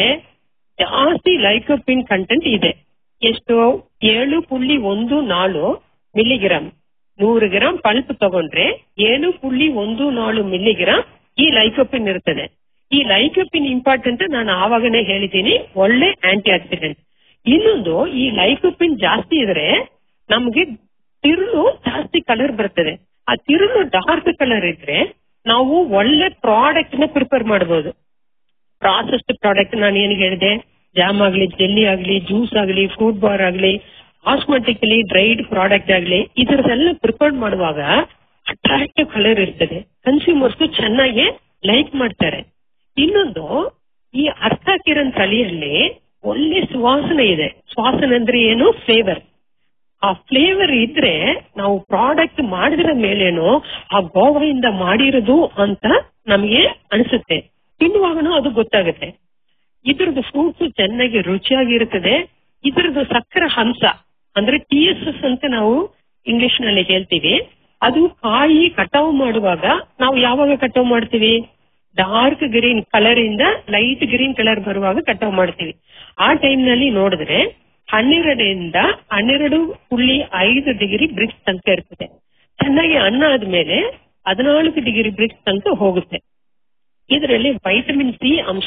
ಜಾಸ್ತಿ ಲೈಕೋಪಿನ್ ಕಂಟೆಂಟ್ ಇದೆ ಎಷ್ಟು ಏಳು ಪುಳ್ಳಿ ಒಂದು ನಾಳು ಮಿಲಿಗ್ರಾಮ್ ನೂರು ಗ್ರಾಮ್ ಪಲ್ಪ್ ತಗೊಂಡ್ರೆ ಏಳು ಪುಳ್ಳಿ ಒಂದು ನಾಳು ಮಿಲಿಗ್ರಾಮ್ ಈ ಲೈಕೋಪಿನ್ ಇರ್ತದೆ ಈ ಲೈಕೋಪಿನ್ ಇಂಪಾರ್ಟೆಂಟ್ ನಾನು ಆವಾಗನೇ ಹೇಳಿದ್ದೀನಿ ಒಳ್ಳೆ ಆಂಟಿ ಆಕ್ಸಿಡೆಂಟ್ ಇನ್ನೊಂದು ಈ ಲೈಕೋಪಿನ್ ಜಾಸ್ತಿ ಇದ್ರೆ ನಮ್ಗೆ ತಿರುಳು ಜಾಸ್ತಿ ಕಲರ್ ಬರ್ತದೆ ಆ ತಿರುಳು ಡಾರ್ಕ್ ಕಲರ್ ಇದ್ರೆ ನಾವು ಒಳ್ಳೆ ಪ್ರಾಡಕ್ಟ್ ನ ಪ್ರಿಪೇರ್ ಮಾಡಬಹುದು ಪ್ರಾಸೆಸ್ಡ್ ಪ್ರಾಡಕ್ಟ್ ನಾನು ಏನ್ ಹೇಳಿದೆ ಜಾಮ್ ಆಗ್ಲಿ ಜೆಲ್ಲಿ ಆಗ್ಲಿ ಜ್ಯೂಸ್ ಆಗ್ಲಿ ಫ್ರೂಟ್ ಬಾರ್ ಆಗ್ಲಿ ಕಾಸ್ಮೆಟಿಕಲಿ ಡ್ರೈಡ್ ಪ್ರಾಡಕ್ಟ್ ಆಗ್ಲಿ ಇದರದೆಲ್ಲ ಪ್ರಿಪೇರ್ ಮಾಡುವಾಗ ಅಟ್ರಾಕ್ಟಿವ್ ಕಲರ್ ಇರ್ತದೆ ಕನ್ಸ್ಯೂಮರ್ಸ್ ಚೆನ್ನಾಗಿ ಲೈಕ್ ಮಾಡ್ತಾರೆ ಇನ್ನೊಂದು ಈ ಅರ್ಥ ಕಿರಣ್ ತಳಿಯಲ್ಲಿ ಒಳ್ಳೆ ಸುವಾಸನೆ ಇದೆ ಸುವಾಸನೆ ಅಂದ್ರೆ ಏನು ಫ್ಲೇವರ್ ಆ ಫ್ಲೇವರ್ ಇದ್ರೆ ನಾವು ಪ್ರಾಡಕ್ಟ್ ಮಾಡಿದ್ರ ಮೇಲೇನು ಆ ಗೋವಾಯಿಂದ ಮಾಡಿರೋದು ಅಂತ ನಮಗೆ ಅನಿಸುತ್ತೆ ತಿನ್ನುವಾಗನೂ ಅದು ಗೊತ್ತಾಗುತ್ತೆ ಇದ್ರದ್ದು ಫ್ರೂಟ್ಸ್ ಚೆನ್ನಾಗಿ ರುಚಿಯಾಗಿರುತ್ತದೆ ಇದ್ರದ್ದು ಸಕ್ಕರೆ ಹಂಸ ಅಂದ್ರೆ ಟಿ ಎಸ್ ಎಸ್ ಅಂತ ನಾವು ಇಂಗ್ಲಿಷ್ ನಲ್ಲಿ ಹೇಳ್ತೀವಿ ಅದು ಕಾಯಿ ಕಟಾವು ಮಾಡುವಾಗ ನಾವು ಯಾವಾಗ ಕಟಾವು ಮಾಡ್ತೀವಿ ಡಾರ್ಕ್ ಗ್ರೀನ್ ಕಲರ್ ಇಂದ ಲೈಟ್ ಗ್ರೀನ್ ಕಲರ್ ಬರುವಾಗ ಕಟಾವು ಮಾಡ್ತೀವಿ ಆ ಟೈಮ್ ನಲ್ಲಿ ನೋಡಿದ್ರೆ ಹನ್ನೆರಡರಿಂದ ಹನ್ನೆರಡು ಪುಳ್ಳಿ ಐದು ಡಿಗ್ರಿ ಬ್ರಿಕ್ಸ್ ತನಕ ಇರ್ತದೆ ಚೆನ್ನಾಗಿ ಅನ್ನ ಆದ್ಮೇಲೆ ಹದಿನಾಲ್ಕು ಡಿಗ್ರಿ ಬ್ರಿಕ್ಸ್ ತನಕ ಹೋಗುತ್ತೆ ಇದರಲ್ಲಿ ವೈಟಮಿನ್ ಸಿ ಅಂಶ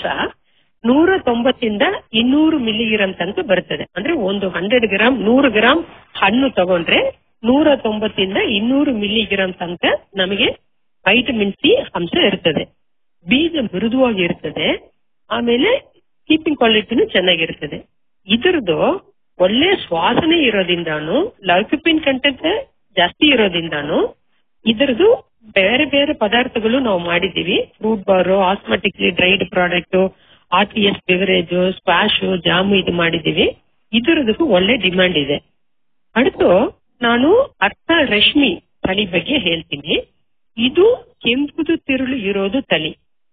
ನೂರ ತೊಂಬತ್ತಿಂದ ಇನ್ನೂರು ಮಿಲಿಗ್ರಾಮ್ ತನಕ ಬರ್ತದೆ ಅಂದ್ರೆ ಒಂದು ಹಂಡ್ರೆಡ್ ಗ್ರಾಮ್ ನೂರು ಗ್ರಾಮ್ ಹಣ್ಣು ತಗೊಂಡ್ರೆ ನೂರ ತೊಂಬತ್ತಿಂದ ಇನ್ನೂರು ಮಿಲಿಗ್ರಾಮ್ ತನಕ ನಮಗೆ ವೈಟಮಿನ್ ಸಿ ಅಂಶ ಇರ್ತದೆ ಬೀಜ ಮೃದುವಾಗಿ ಇರ್ತದೆ ಆಮೇಲೆ ಕೀಪಿಂಗ್ ಕ್ವಾಲಿಟಿನೂ ಚೆನ್ನಾಗಿರ್ತದೆ ಇದರದ್ದು ಒಳ್ಳೆ ಸುವಾಸನೆ ಇರೋದ್ರಿಂದಾನು ಲೈಕೋಪಿನ್ ಕಂಟೆಂಟ್ ಜಾಸ್ತಿ ಇರೋದ್ರಿಂದಾನು ಇದರದ್ದು ಬೇರೆ ಬೇರೆ ಪದಾರ್ಥಗಳು ನಾವು ಮಾಡಿದೀವಿ fruit bar osmotically dried product R T S beverage squash jam ಇದು ಮಾಡಿದೀವಿ ಇದರದಕ್ಕೂ ಒಳ್ಳೆ ಡಿಮ್ಯಾಂಡ್ ಇದೆ அடுத்து ನಾನು ಅರ್ಥ ರಶ್ಮಿ ತಳಿ ಬಗ್ಗೆ ಹೇಳ್ತೀನಿ ಇದು ಕೆಂಪುದು ತಿರುಳು ಇರೋದು ತಳಿ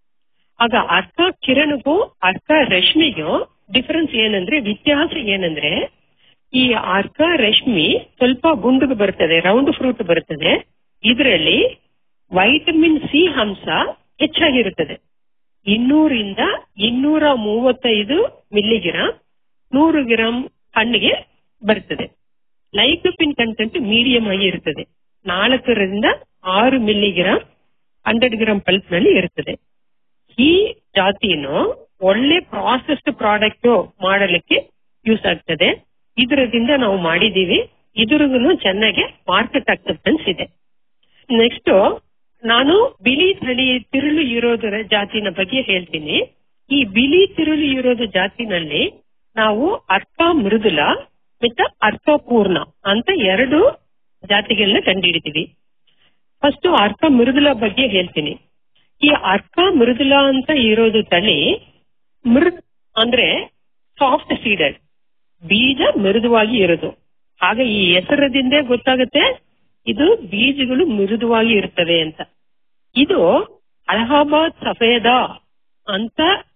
ಆಗ ಅರ್ಥ ಕಿರಣಗೂ ಅರ್ಥ ರಶ್ಮಿಗೂ ಡಿಫರೆನ್ಸ್ ಏನಂದ್ರೆ ವ್ಯತ್ಯಾಸ ಏನಂದ್ರೆ ಈ ಅರ್ಕ ರಶ್ಮಿ ಸ್ವಲ್ಪ ಗುಂಡುಗೆ ಬರ್ತದೆ ರೌಂಡ್ ಫ್ರೂಟ್ ಬರ್ತದೆ ಇದರಲ್ಲಿ ವೈಟಮಿನ್ ಸಿ ಅಂಶ ಹೆಚ್ಚಾಗಿರುತ್ತದೆ ಇನ್ನೂರಿಂದ ಇನ್ನೂರ ಮೂವತ್ತೈದು ಮಿಲಿಗ್ರಾಮ್ ನೂರು ಗ್ರಾಂ ಹಣ್ಣಿಗೆ ಬರ್ತದೆ ಲೈಕೋಪಿನ್ ಕಂಟೆಂಟ್ ಮೀಡಿಯಂ ಆಗಿ ಇರ್ತದೆ ನಾಲ್ಕರಿಂದ ಆರು ಮಿಲಿಗ್ರಾಮ್ ಹಂಡ್ರೆಡ್ ಗ್ರಾಮ್ ಪಲ್ಪ್ ನಲ್ಲಿ ಇರ್ತದೆ ಈ ಜಾತಿಯನ್ನು ಒಳ್ಳೆ ಪ್ರಾಸೆಸ್ಡ್ ಪ್ರಾಡಕ್ಟ್ ಮಾಡಲಿಕ್ಕೆ ಯೂಸ್ ಆಗ್ತದೆ ಇದರದಿಂದ ನಾವು ಮಾಡಿದೀವಿ ಇದ್ರಿಗೂ ಚೆನ್ನಾಗಿ ಮಾರ್ಕೆಟ್ ಅಕ್ಸೆಪ್ಟೆನ್ಸ್ ಇದೆ ನೆಕ್ಸ್ಟ್ ನಾನು ಬಿಳಿ ತಳಿ ತಿರುಳು ಇರೋದರ ಜಾತಿನ ಬಗ್ಗೆ ಹೇಳ್ತೀನಿ ಈ ಬಿಳಿ ತಿರುಳು ಇರೋದು ಜಾತಿನಲ್ಲಿ ನಾವು ಅರ್ಕ ಮೃದುಲ ಮತ್ತು ಅರ್ಕ ಪೂರ್ಣ ಅಂತ ಎರಡು ಜಾತಿಗಳನ್ನ ಕಂಡುಹಿಡಿತೀವಿ ಫಸ್ಟ್ ಅರ್ಕ ಮೃದುಲ ಬಗ್ಗೆ ಹೇಳ್ತೀನಿ ಈ ಅರ್ಕ ಮೃದುಲ ಅಂತ ಇರೋದು ತಳಿ ಮೃದ್ ಅಂದ್ರೆ ಸಾಫ್ಟ್ ಸೀಡೆಡ್ ಬೀಜ ಮೃದುವಾಗಿ ಇರೋದು ಹಾಗೆ ಈ ಹೆಸರದಿಂದೇ ಗೊತ್ತಾಗುತ್ತೆ ಇದು ಬೀಜಗಳು ಮೃದುವಾಗಿ ಇರ್ತವೆ ಅಂತ ಇದು ಅಲಹಾಬಾದ್ ಸಫೇದ ಅಂತ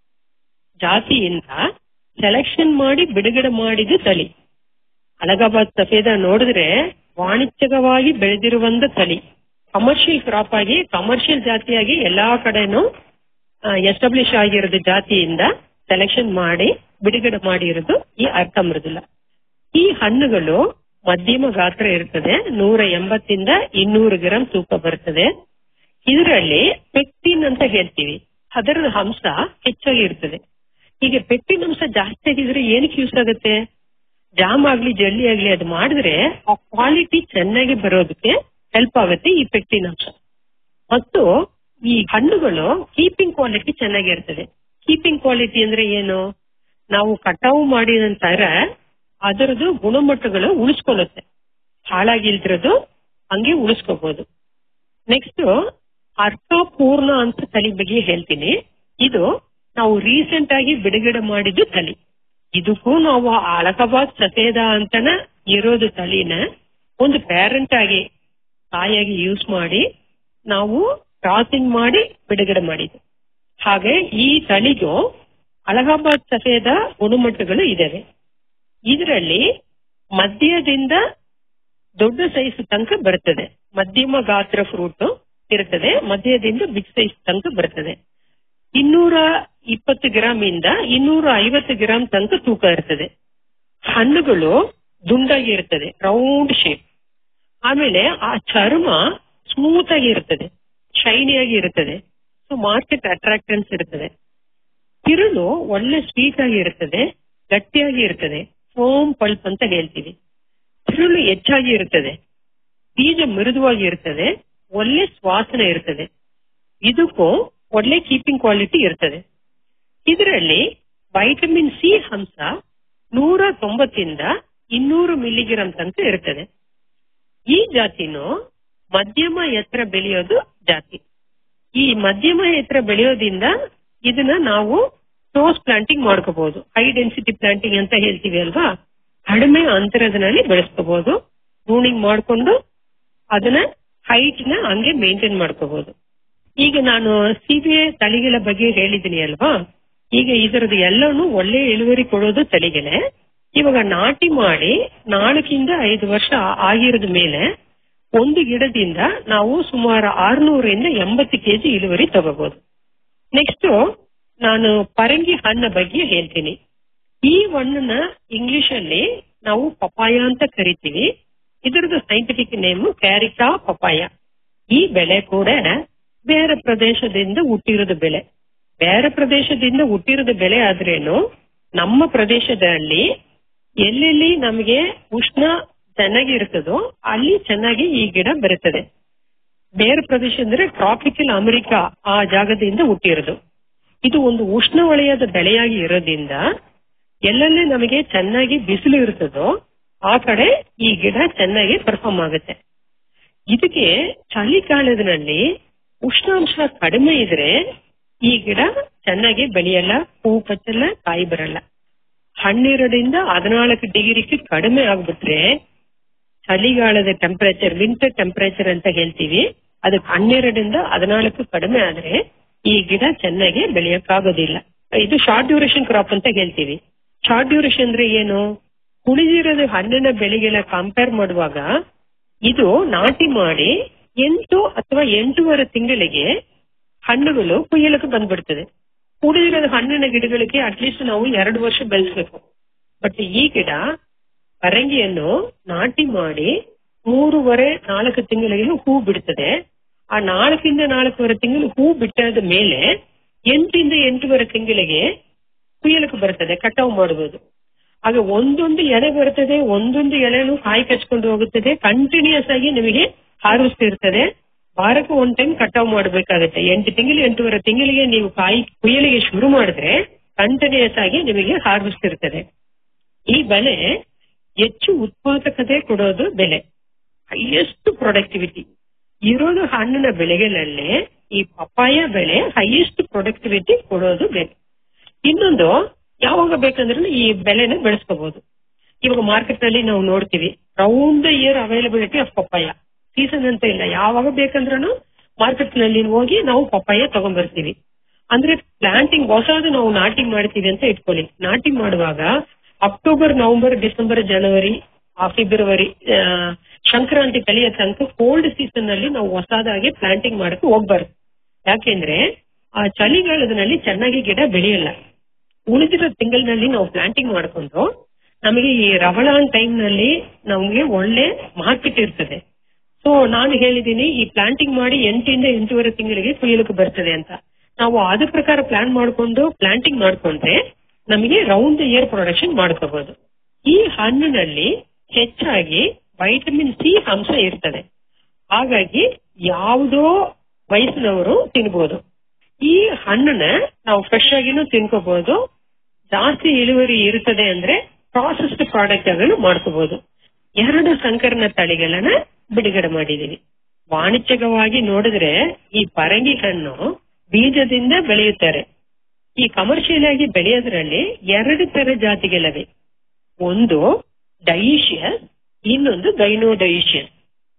ಜಾತಿಯಿಂದ ಸೆಲೆಕ್ಷನ್ ಮಾಡಿ ಬಿಡುಗಡೆ ಮಾಡಿದ ತಳಿ ಅಲಹಾಬಾದ್ ಸಫೇದ ನೋಡಿದ್ರೆ ವಾಣಿಜ್ಯಿಕವಾಗಿ ಬೆಳೆದಿರುವಂತ ತಳಿ ಕಮರ್ಷಿಯಲ್ ಕ್ರಾಪ್ ಆಗಿ ಕಮರ್ಷಿಯಲ್ ಜಾತಿಯಾಗಿ ಎಲ್ಲಾ ಕಡೆನೂ ಎಸ್ಟಾಬ್ಲಿಷ್ ಆಗಿರೋದು ಜಾತಿಯಿಂದ ಸೆಲೆಕ್ಷನ್ ಮಾಡಿ ಬಿಡುಗಡೆ ಮಾಡಿರೋದು ಈ ಅರ್ಥ ಮೃದುಲ ಈ ಹಣ್ಣುಗಳು ಮಧ್ಯಮ ಗಾತ್ರ ಇರ್ತದೆ ನೂರ ಎಂಬತ್ತಿಂದ ಇನ್ನೂರು ಗ್ರಾಮ್ ತೂಕ ಬರ್ತದೆ ಇದರಲ್ಲಿ ಪೆಕ್ಟಿನ್ ಅಂತ ಹೇಳ್ತೀವಿ ಅದರ ಅಂಶ ಹೆಚ್ಚಾಗಿ ಇರ್ತದೆ ಈಗ ಪೆಕ್ಟಿನ್ ಅಂಶ ಜಾಸ್ತಿ ಆಗಿದ್ರೆ ಏನಕ್ಕೆ ಯೂಸ್ ಆಗುತ್ತೆ ಜಾಮ್ ಆಗ್ಲಿ ಜಲ್ಲಿ ಆಗ್ಲಿ ಅದು ಮಾಡಿದ್ರೆ ಆ ಕ್ವಾಲಿಟಿ ಚೆನ್ನಾಗಿ ಬರೋದಕ್ಕೆ ಹೆಲ್ಪ್ ಆಗುತ್ತೆ ಈ ಪೆಕ್ಟಿನ್ ಅಂಶ ಮತ್ತು ಈ ಹಣ್ಣುಗಳು ಕೀಪಿಂಗ್ ಕ್ವಾಲಿಟಿ ಚೆನ್ನಾಗಿರ್ತದೆ ಕೀಪಿಂಗ್ ಕ್ವಾಲಿಟಿ ಅಂದ್ರೆ ಏನು ನಾವು ಕಟಾವು ಮಾಡಿದ ನಂತರ ಅದರದ್ದು ಗುಣಮಟ್ಟಗಳು ಉಳಿಸ್ಕೊಳ್ಳುತ್ತೆ ಹಾಳಾಗಿಲ್ದಿರೋದು ಹಂಗೆ ಉಳಿಸ್ಕೋಬಹುದು ನೆಕ್ಸ್ಟ್ ಅರ್ಥ ಪೂರ್ಣ ಅಂತ ತಳಿ ಬಗ್ಗೆ ಹೇಳ್ತೀನಿ ಇದು ನಾವು ರೀಸೆಂಟ್ ಆಗಿ ಬಿಡುಗಡೆ ಮಾಡಿದ್ದು ತಳಿ ಇದಕ್ಕೂ ನಾವು ಅಲಹಾಬಾದ್ ಸಫೇದ ಅಂತನ ಇರೋದು ತಳಿನ ಒಂದು ಪ್ಯಾರೆಂಟ್ ಆಗಿ ತಾಯಿಯಾಗಿ ಯೂಸ್ ಮಾಡಿ ನಾವು ಕ್ರಾಸಿಂಗ್ ಮಾಡಿ ಬಿಡುಗಡೆ ಮಾಡಿದ್ದು ಹಾಗೆ ಈ ತಳಿಗೂ ಅಲಹಾಬಾದ್ ಸಫೇದ ಗುಣಮಟ್ಟಗಳು ಇದಾವೆ ಇದರಲ್ಲಿ ಮಧ್ಯದಿಂದ ದೊಡ್ಡ ಸೈಜ್ ತನಕ ಬರ್ತದೆ ಮಧ್ಯಮ ಗಾತ್ರ ಫ್ರೂಟ್ ಇರ್ತದೆ ಮಧ್ಯದಿಂದ ಬಿಗ್ ಸೈಜ್ ತನಕ ಬರ್ತದೆ ಇನ್ನೂರ ಇಪ್ಪತ್ತು ಗ್ರಾಮ್ ಇಂದ ಇನ್ನೂರ ಐವತ್ತು ಗ್ರಾಮ್ ತನಕ ತೂಕ ಇರ್ತದೆ ಹಣ್ಣುಗಳು ದುಂಡಾಗಿ ಇರ್ತದೆ ರೌಂಡ್ ಶೇಪ್ ಆಮೇಲೆ ಆ ಚರ್ಮ ಸ್ಮೂತ್ ಆಗಿ ಇರ್ತದೆ ಶೈನಿಯಾಗಿ ಇರುತ್ತದೆ ಸೊ ಮಾರ್ಕೆಟ್ ಅಟ್ರಾಕ್ಟೆನ್ಸ್ ಇರ್ತದೆ ತಿರುಳು ಒಳ್ಳೆ ಸ್ವೀಟ್ ಆಗಿ ಇರ್ತದೆ ಗಟ್ಟಿಯಾಗಿ ಇರ್ತದೆ ಫೋಮ್ ಪಲ್ಪ್ ಅಂತ ಹೇಳ್ತೀವಿ ತಿರುಳು ಹೆಚ್ಚಾಗಿ ಇರ್ತದೆ ಬೀಜ ಮೃದುವಾಗಿ ಇರ್ತದೆ ಒಳ್ಳೆ ಸುವಾಸನೆ ಇರ್ತದೆ ಇದಕ್ಕೂ ಒಳ್ಳೆ ಕೀಪಿಂಗ್ ಕ್ವಾಲಿಟಿ ಇರ್ತದೆ ಇದರಲ್ಲಿ ವೈಟಮಿನ್ ಸಿ ಅಂಶ ನೂರ ತೊಂಬತ್ತಿಂದ ಇನ್ನೂರು ಮಿಲಿಗ್ರಾಮ್ ತನಕ ಇರ್ತದೆ ಈ ಜಾತಿನೂ ಮಧ್ಯಮ ಎತ್ತರ ಬೆಳೆಯೋದು ಜಾತಿ ಈ ಮಧ್ಯಮ ಎತ್ತರ ಬೆಳೆಯೋದ್ರಿಂದ ಇದನ್ನ ನಾವು ಕ್ಲೋಸ್ ಪ್ಲಾಂಟಿಂಗ್ ಮಾಡ್ಕೋಬಹುದು ಹೈ ಡೆನ್ಸಿಟಿ ಪ್ಲಾಂಟಿಂಗ್ ಅಂತ ಹೇಳ್ತೀವಿ ಅಲ್ವಾ ಕಡಿಮೆ ಅಂತರದಲ್ಲಿ ಬೆಳೆಸ್ಕೋಬಹುದು ಪ್ರೂನಿಂಗ್ ಮಾಡ್ಕೊಂಡು ಅದನ್ನ ಹೈಟ್ ನ ಹಂಗೆ ಮೇಂಟೈನ್ ಮಾಡ್ಕೋಬಹುದು ಈಗ ನಾನು ಸಿಬಿಐ ತಳಿಗಳ ಬಗ್ಗೆ ಹೇಳಿದ್ದೀನಿ ಅಲ್ವಾ ಈಗ ಇದರದ್ದು ಎಲ್ಲಾನು ಒಳ್ಳೆ ಇಳುವರಿ ಕೊಡೋದು ತಳಿಗಳೇ ಇವಾಗ ನಾಟಿ ಮಾಡಿ ನಾಲ್ಕಿಂದ ಐದು ವರ್ಷ ಆಗಿರದ ಮೇಲೆ ಒಂದು ಗಿಡದಿಂದ ನಾವು ಸುಮಾರು ಆರ್ನೂರಿಂದ ಎಂಬತ್ತು ಕೆಜಿ ಇಳುವರಿ ತಗೋಬಹುದು ನೆಕ್ಸ್ಟ್ ನಾನು ಪರಂಗಿ ಹಣ್ಣ ಬಗ್ಗೆ ಹೇಳ್ತೀನಿ ಈ ಹಣ್ಣನ್ನ ಇಂಗ್ಲಿಷ್ ಅಲ್ಲಿ ನಾವು ಪಪಾಯ ಅಂತ ಕರಿತೀವಿ ಇದರದ್ದು ಸೈಂಟಿಫಿಕ್ ನೇಮ್ ಕ್ಯಾರಿಕಾ ಪಪಾಯ ಈ ಬೆಳೆ ಕೂಡ ಬೇರೆ ಪ್ರದೇಶದಿಂದ ಹುಟ್ಟಿರೋದು ಬೆಳೆ ಬೇರೆ ಪ್ರದೇಶದಿಂದ ಹುಟ್ಟಿರೋದು ಬೆಳೆ ಆದ್ರೇನು ನಮ್ಮ ಪ್ರದೇಶದಲ್ಲಿ ಎಲ್ಲೆಲ್ಲಿ ನಮಗೆ ಉಷ್ಣ ಚೆನ್ನಾಗಿ ಇರ್ತದೋ ಅಲ್ಲಿ ಚೆನ್ನಾಗಿ ಈ ಗಿಡ ಬರುತ್ತದೆ ಬೇರೆ ಪ್ರದೇಶ ಅಂದ್ರೆ ಟ್ರಾಪಿಕಲ್ ಅಮೆರಿಕಾ ಆ ಜಾಗದಿಂದ ಹುಟ್ಟಿರೋದು ಇದು ಒಂದು ಉಷ್ಣವಲಯದ ಬೆಳೆಯಾಗಿ ಇರೋದ್ರಿಂದ ಎಲ್ಲೆಲ್ಲಿ ನಮಗೆ ಚೆನ್ನಾಗಿ ಬಿಸಿಲು ಇರ್ತದೋ ಆ ಕಡೆ ಈ ಗಿಡ ಚೆನ್ನಾಗಿ ಪರ್ಫಾರ್ಮ್ ಆಗುತ್ತೆ ಇದಕ್ಕೆ ಚಳಿಗಾಲದಲ್ಲಿ ಉಷ್ಣಾಂಶ ಕಡಿಮೆ ಇದ್ರೆ ಈ ಗಿಡ ಚೆನ್ನಾಗಿ ಬೆಳೆಯಲ್ಲ ಹೂ ಕಚ್ಚಲ್ಲ ಕಾಯಿ ಬರಲ್ಲ ಹನ್ನೆರಡರಿಂದ ಹದಿನಾಲ್ಕು ಡಿಗ್ರಿಗೆ ಕಡಿಮೆ ಆಗ್ಬಿಟ್ರೆ ಚಳಿಗಾಲದ ಟೆಂಪರೇಚರ್ ವಿಂಟರ್ ಟೆಂಪರೇಚರ್ ಅಂತ ಹೇಳ್ತೀವಿ ಅದಕ್ಕೆ ಹನ್ನೆರಡರಿಂದ ಹದಿನಾಲ್ಕು ಕಡಿಮೆ ಆದ್ರೆ ಈ ಗಿಡ ಚೆನ್ನಾಗಿ ಬೆಳೆಯಕ್ಕಾಗೋದಿಲ್ಲ ಇದು ಶಾರ್ಟ್ ಡ್ಯೂರೇಷನ್ ಕ್ರಾಪ್ ಅಂತ ಹೇಳ್ತೀವಿ ಶಾರ್ಟ್ ಡ್ಯೂರೇಷನ್ ಅಂದ್ರೆ ಏನು ಉಳಿದಿರೋದು ಹಣ್ಣಿನ ಬೆಳೆಗೆಲ್ಲ ಕಂಪೇರ್ ಮಾಡುವಾಗ ಇದು ನಾಟಿ ಮಾಡಿ ಎಂಟು ಅಥವಾ ಎಂಟೂವರೆ ತಿಂಗಳಿಗೆ ಹಣ್ಣುಗಳು ಕುಯ್ಯಲಿಕ್ಕೆ ಬಂದ್ಬಿಡ್ತದೆ ಉಳಿದಿರೋದು ಹಣ್ಣಿನ ಗಿಡಗಳಿಗೆ ಅಟ್ಲೀಸ್ಟ್ ನಾವು ಎರಡು ವರ್ಷ ಬೆಳೆಸ್ಬೇಕು ಬಟ್ ಈ ಗಿಡ ಪರಂಗಿಯನ್ನು ನಾಟಿ ಮಾಡಿ ಮೂರುವರೆ ನಾಲ್ಕು ತಿಂಗಳಿಗೆ ಹೂ ಬಿಡ್ತದೆ ಆ ನಾಲ್ಕಿಂದ ನಾಲ್ಕೂವರೆ ತಿಂಗಳು ಹೂ ಬಿಟ್ಟಾದ ಮೇಲೆ ಎಂಟಿಂದ ಎಂಟೂವರೆ ತಿಂಗಳಿಗೆ ಕುಯ್ಯಲಿಕ್ಕೆ ಬರ್ತದೆ ಕಟಾವು ಮಾಡಬಹುದು ಆಗ ಒಂದೊಂದು ಎಲೆ ಬರ್ತದೆ ಒಂದೊಂದು ಎಲೆನು ಕಾಯಿ ಕಚ್ಕೊಂಡು ಹೋಗುತ್ತದೆ ಕಂಟಿನ್ಯೂಸ್ ಆಗಿ ನಿಮಗೆ ಹಾರ್ವೆಸ್ಟ್ ಇರ್ತದೆ ವಾರಕ್ಕೆ ಒಂದ್ ಟೈಮ್ ಕಟಾವು ಮಾಡಬೇಕಾಗುತ್ತೆ ಎಂಟು ತಿಂಗಳು ಎಂಟೂವರೆ ತಿಂಗಳಿಗೆ ನೀವು ಕಾಯಿ ಕುಯ್ಯಲಿಗೆ ಶುರು ಮಾಡಿದ್ರೆ ಕಂಟಿನ್ಯೂಸ್ ಆಗಿ ನಿಮಗೆ ಹಾರ್ವೆಸ್ಟ್ ಇರ್ತದೆ ಈ ಬೆಲೆ ಹೆಚ್ಚು ಉತ್ಪಾದಕತೆ ಕೊಡೋದು ಬೆಲೆ ಹೈಯೆಸ್ಟ್ ಪ್ರೊಡಕ್ಟಿವಿಟಿ ಇರೋದು ಹಣ್ಣಿನ ಬೆಳೆಗಳಲ್ಲಿ ಈ ಪಪ್ಪಾಯ ಬೆಳೆ ಹೈಯೆಸ್ಟ್ ಪ್ರೊಡಕ್ಟಿವಿಟಿ ಕೊಡೋದು ಬೆಲೆ ಇನ್ನೊಂದು ಯಾವಾಗ ಬೇಕಂದ್ರೆ ಈ ಬೆಳೆನ ಬೆಳೆಸ್ಕೋಬಹುದು ಇವಾಗ ಮಾರ್ಕೆಟ್ ನಲ್ಲಿ ನಾವು ನೋಡ್ತೀವಿ round year availability of papaya season ಅಂತ ಇಲ್ಲ ಯಾವಾಗ ಬೇಕಂದ್ರೂ ಮಾರ್ಕೆಟ್ ನಲ್ಲಿ ಹೋಗಿ ನಾವು ಪಪ್ಪಾಯ ತಗೊಂಡ್ಬರ್ತೀವಿ ಅಂದ್ರೆ ಪ್ಲಾಂಟಿಂಗ್ ಹೊಸದು ನಾವು ನಾಟಿ ಮಾಡ್ತೀವಿ ಅಂತ ಇಟ್ಕೊಳ್ಳಿ ನಾಟಿ ಮಾಡುವಾಗ ಅಕ್ಟೋಬರ್ ನವೆಂಬರ್ ಡಿಸೆಂಬರ್ ಜನವರಿ ಆ ಫೆಬ್ರವರಿ ಆ, ಸಂಕ್ರಾಂತಿ ಕಲಿಯೋ ತನಕ ಕೋಲ್ಡ್ ಸೀಸನ್ ನಲ್ಲಿ ನಾವು ಹೊಸದಾಗಿ ಪ್ಲಾಂಟಿಂಗ್ ಮಾಡಕ್ಕೆ ಹೋಗ್ಬಾರ್ದು ಯಾಕೆಂದ್ರೆ ಆ ಚಳಿಗಾಲದಲ್ಲಿ ಚೆನ್ನಾಗಿ ಗಿಡ ಬೆಳೆಯಲ್ಲ ಉಳಿದಿರೋ ತಿಂಗಳಿನಲ್ಲಿ ನಾವು ಪ್ಲಾಂಟಿಂಗ್ ಮಾಡ್ಕೊಂಡು ನಮಗೆ ಈ ರವಳಾನ್ ಟೈಮ್ ನಲ್ಲಿ ನಮಗೆ ಒಳ್ಳೆ ಮಾರ್ಕೆಟ್ ಇರ್ತದೆ ಸೊ ನಾನು ಹೇಳಿದ್ದೀನಿ ಈ ಪ್ಲಾಂಟಿಂಗ್ ಮಾಡಿ ಎಂಟಿಂದ ಎಂಟೂವರೆ ತಿಂಗಳಿಗೆ ಕುಯ್ಯಲಿಕ್ಕೆ ಬರ್ತದೆ ಅಂತ ನಾವು ಅದ್ರ ಪ್ರಕಾರ ಪ್ಲಾನ್ ಮಾಡ್ಕೊಂಡು ಪ್ಲಾಂಟಿಂಗ್ ಮಾಡ್ಕೊಂಡ್ರೆ ನಮಗೆ ರೌಂಡ್ ಇಯರ್ ಪ್ರೊಡಕ್ಷನ್ ಮಾಡ್ಕೋಬಹುದು ಈ ಹಣ್ಣಿನಲ್ಲಿ ಹೆಚ್ಚಾಗಿ ವೈಟಮಿನ್ ಸಿ ಅಂಶ ಇರ್ತದೆ ಹಾಗಾಗಿ ಯಾವುದೋ ವಯಸ್ಸಿನವರು ತಿನ್ಬೋದು ಈ ಹಣ್ಣನ್ನ ನಾವು ಫ್ರೆಶ್ ಆಗಿನೂ ತಿನ್ಕೋಬಹುದು ಜಾಸ್ತಿ ಇಳುವರಿ ಇರುತ್ತದೆ ಅಂದ್ರೆ ಪ್ರಾಸೆಸ್ಡ್ ಪ್ರಾಡಕ್ಟ್ ಆಗಲು ಮಾಡ್ಕೋಬಹುದು ಎರಡು ಸಂಕರಣ ತಳಿಗಳನ್ನ ಬಿಡುಗಡೆ ಮಾಡಿದೀವಿ ವಾಣಿಜ್ಯಿಕವಾಗಿ ನೋಡಿದ್ರೆ ಈ ಪರಂಗಿ ಹಣ್ಣು ಬೀಜದಿಂದ ಬೆಳೆಯುತ್ತಾರೆ ಈ ಕಮರ್ಷಿಯಲ್ ಆಗಿ ಬೆಳೆಯೋದ್ರಲ್ಲಿ ಎರಡು ತರ ಜಾತಿಗಳಿವೆ ಒಂದು ಡೈಷಿಯಸ್ ಇನ್ನೊಂದು ಗೈನೋಡೈಷಿಯಸ್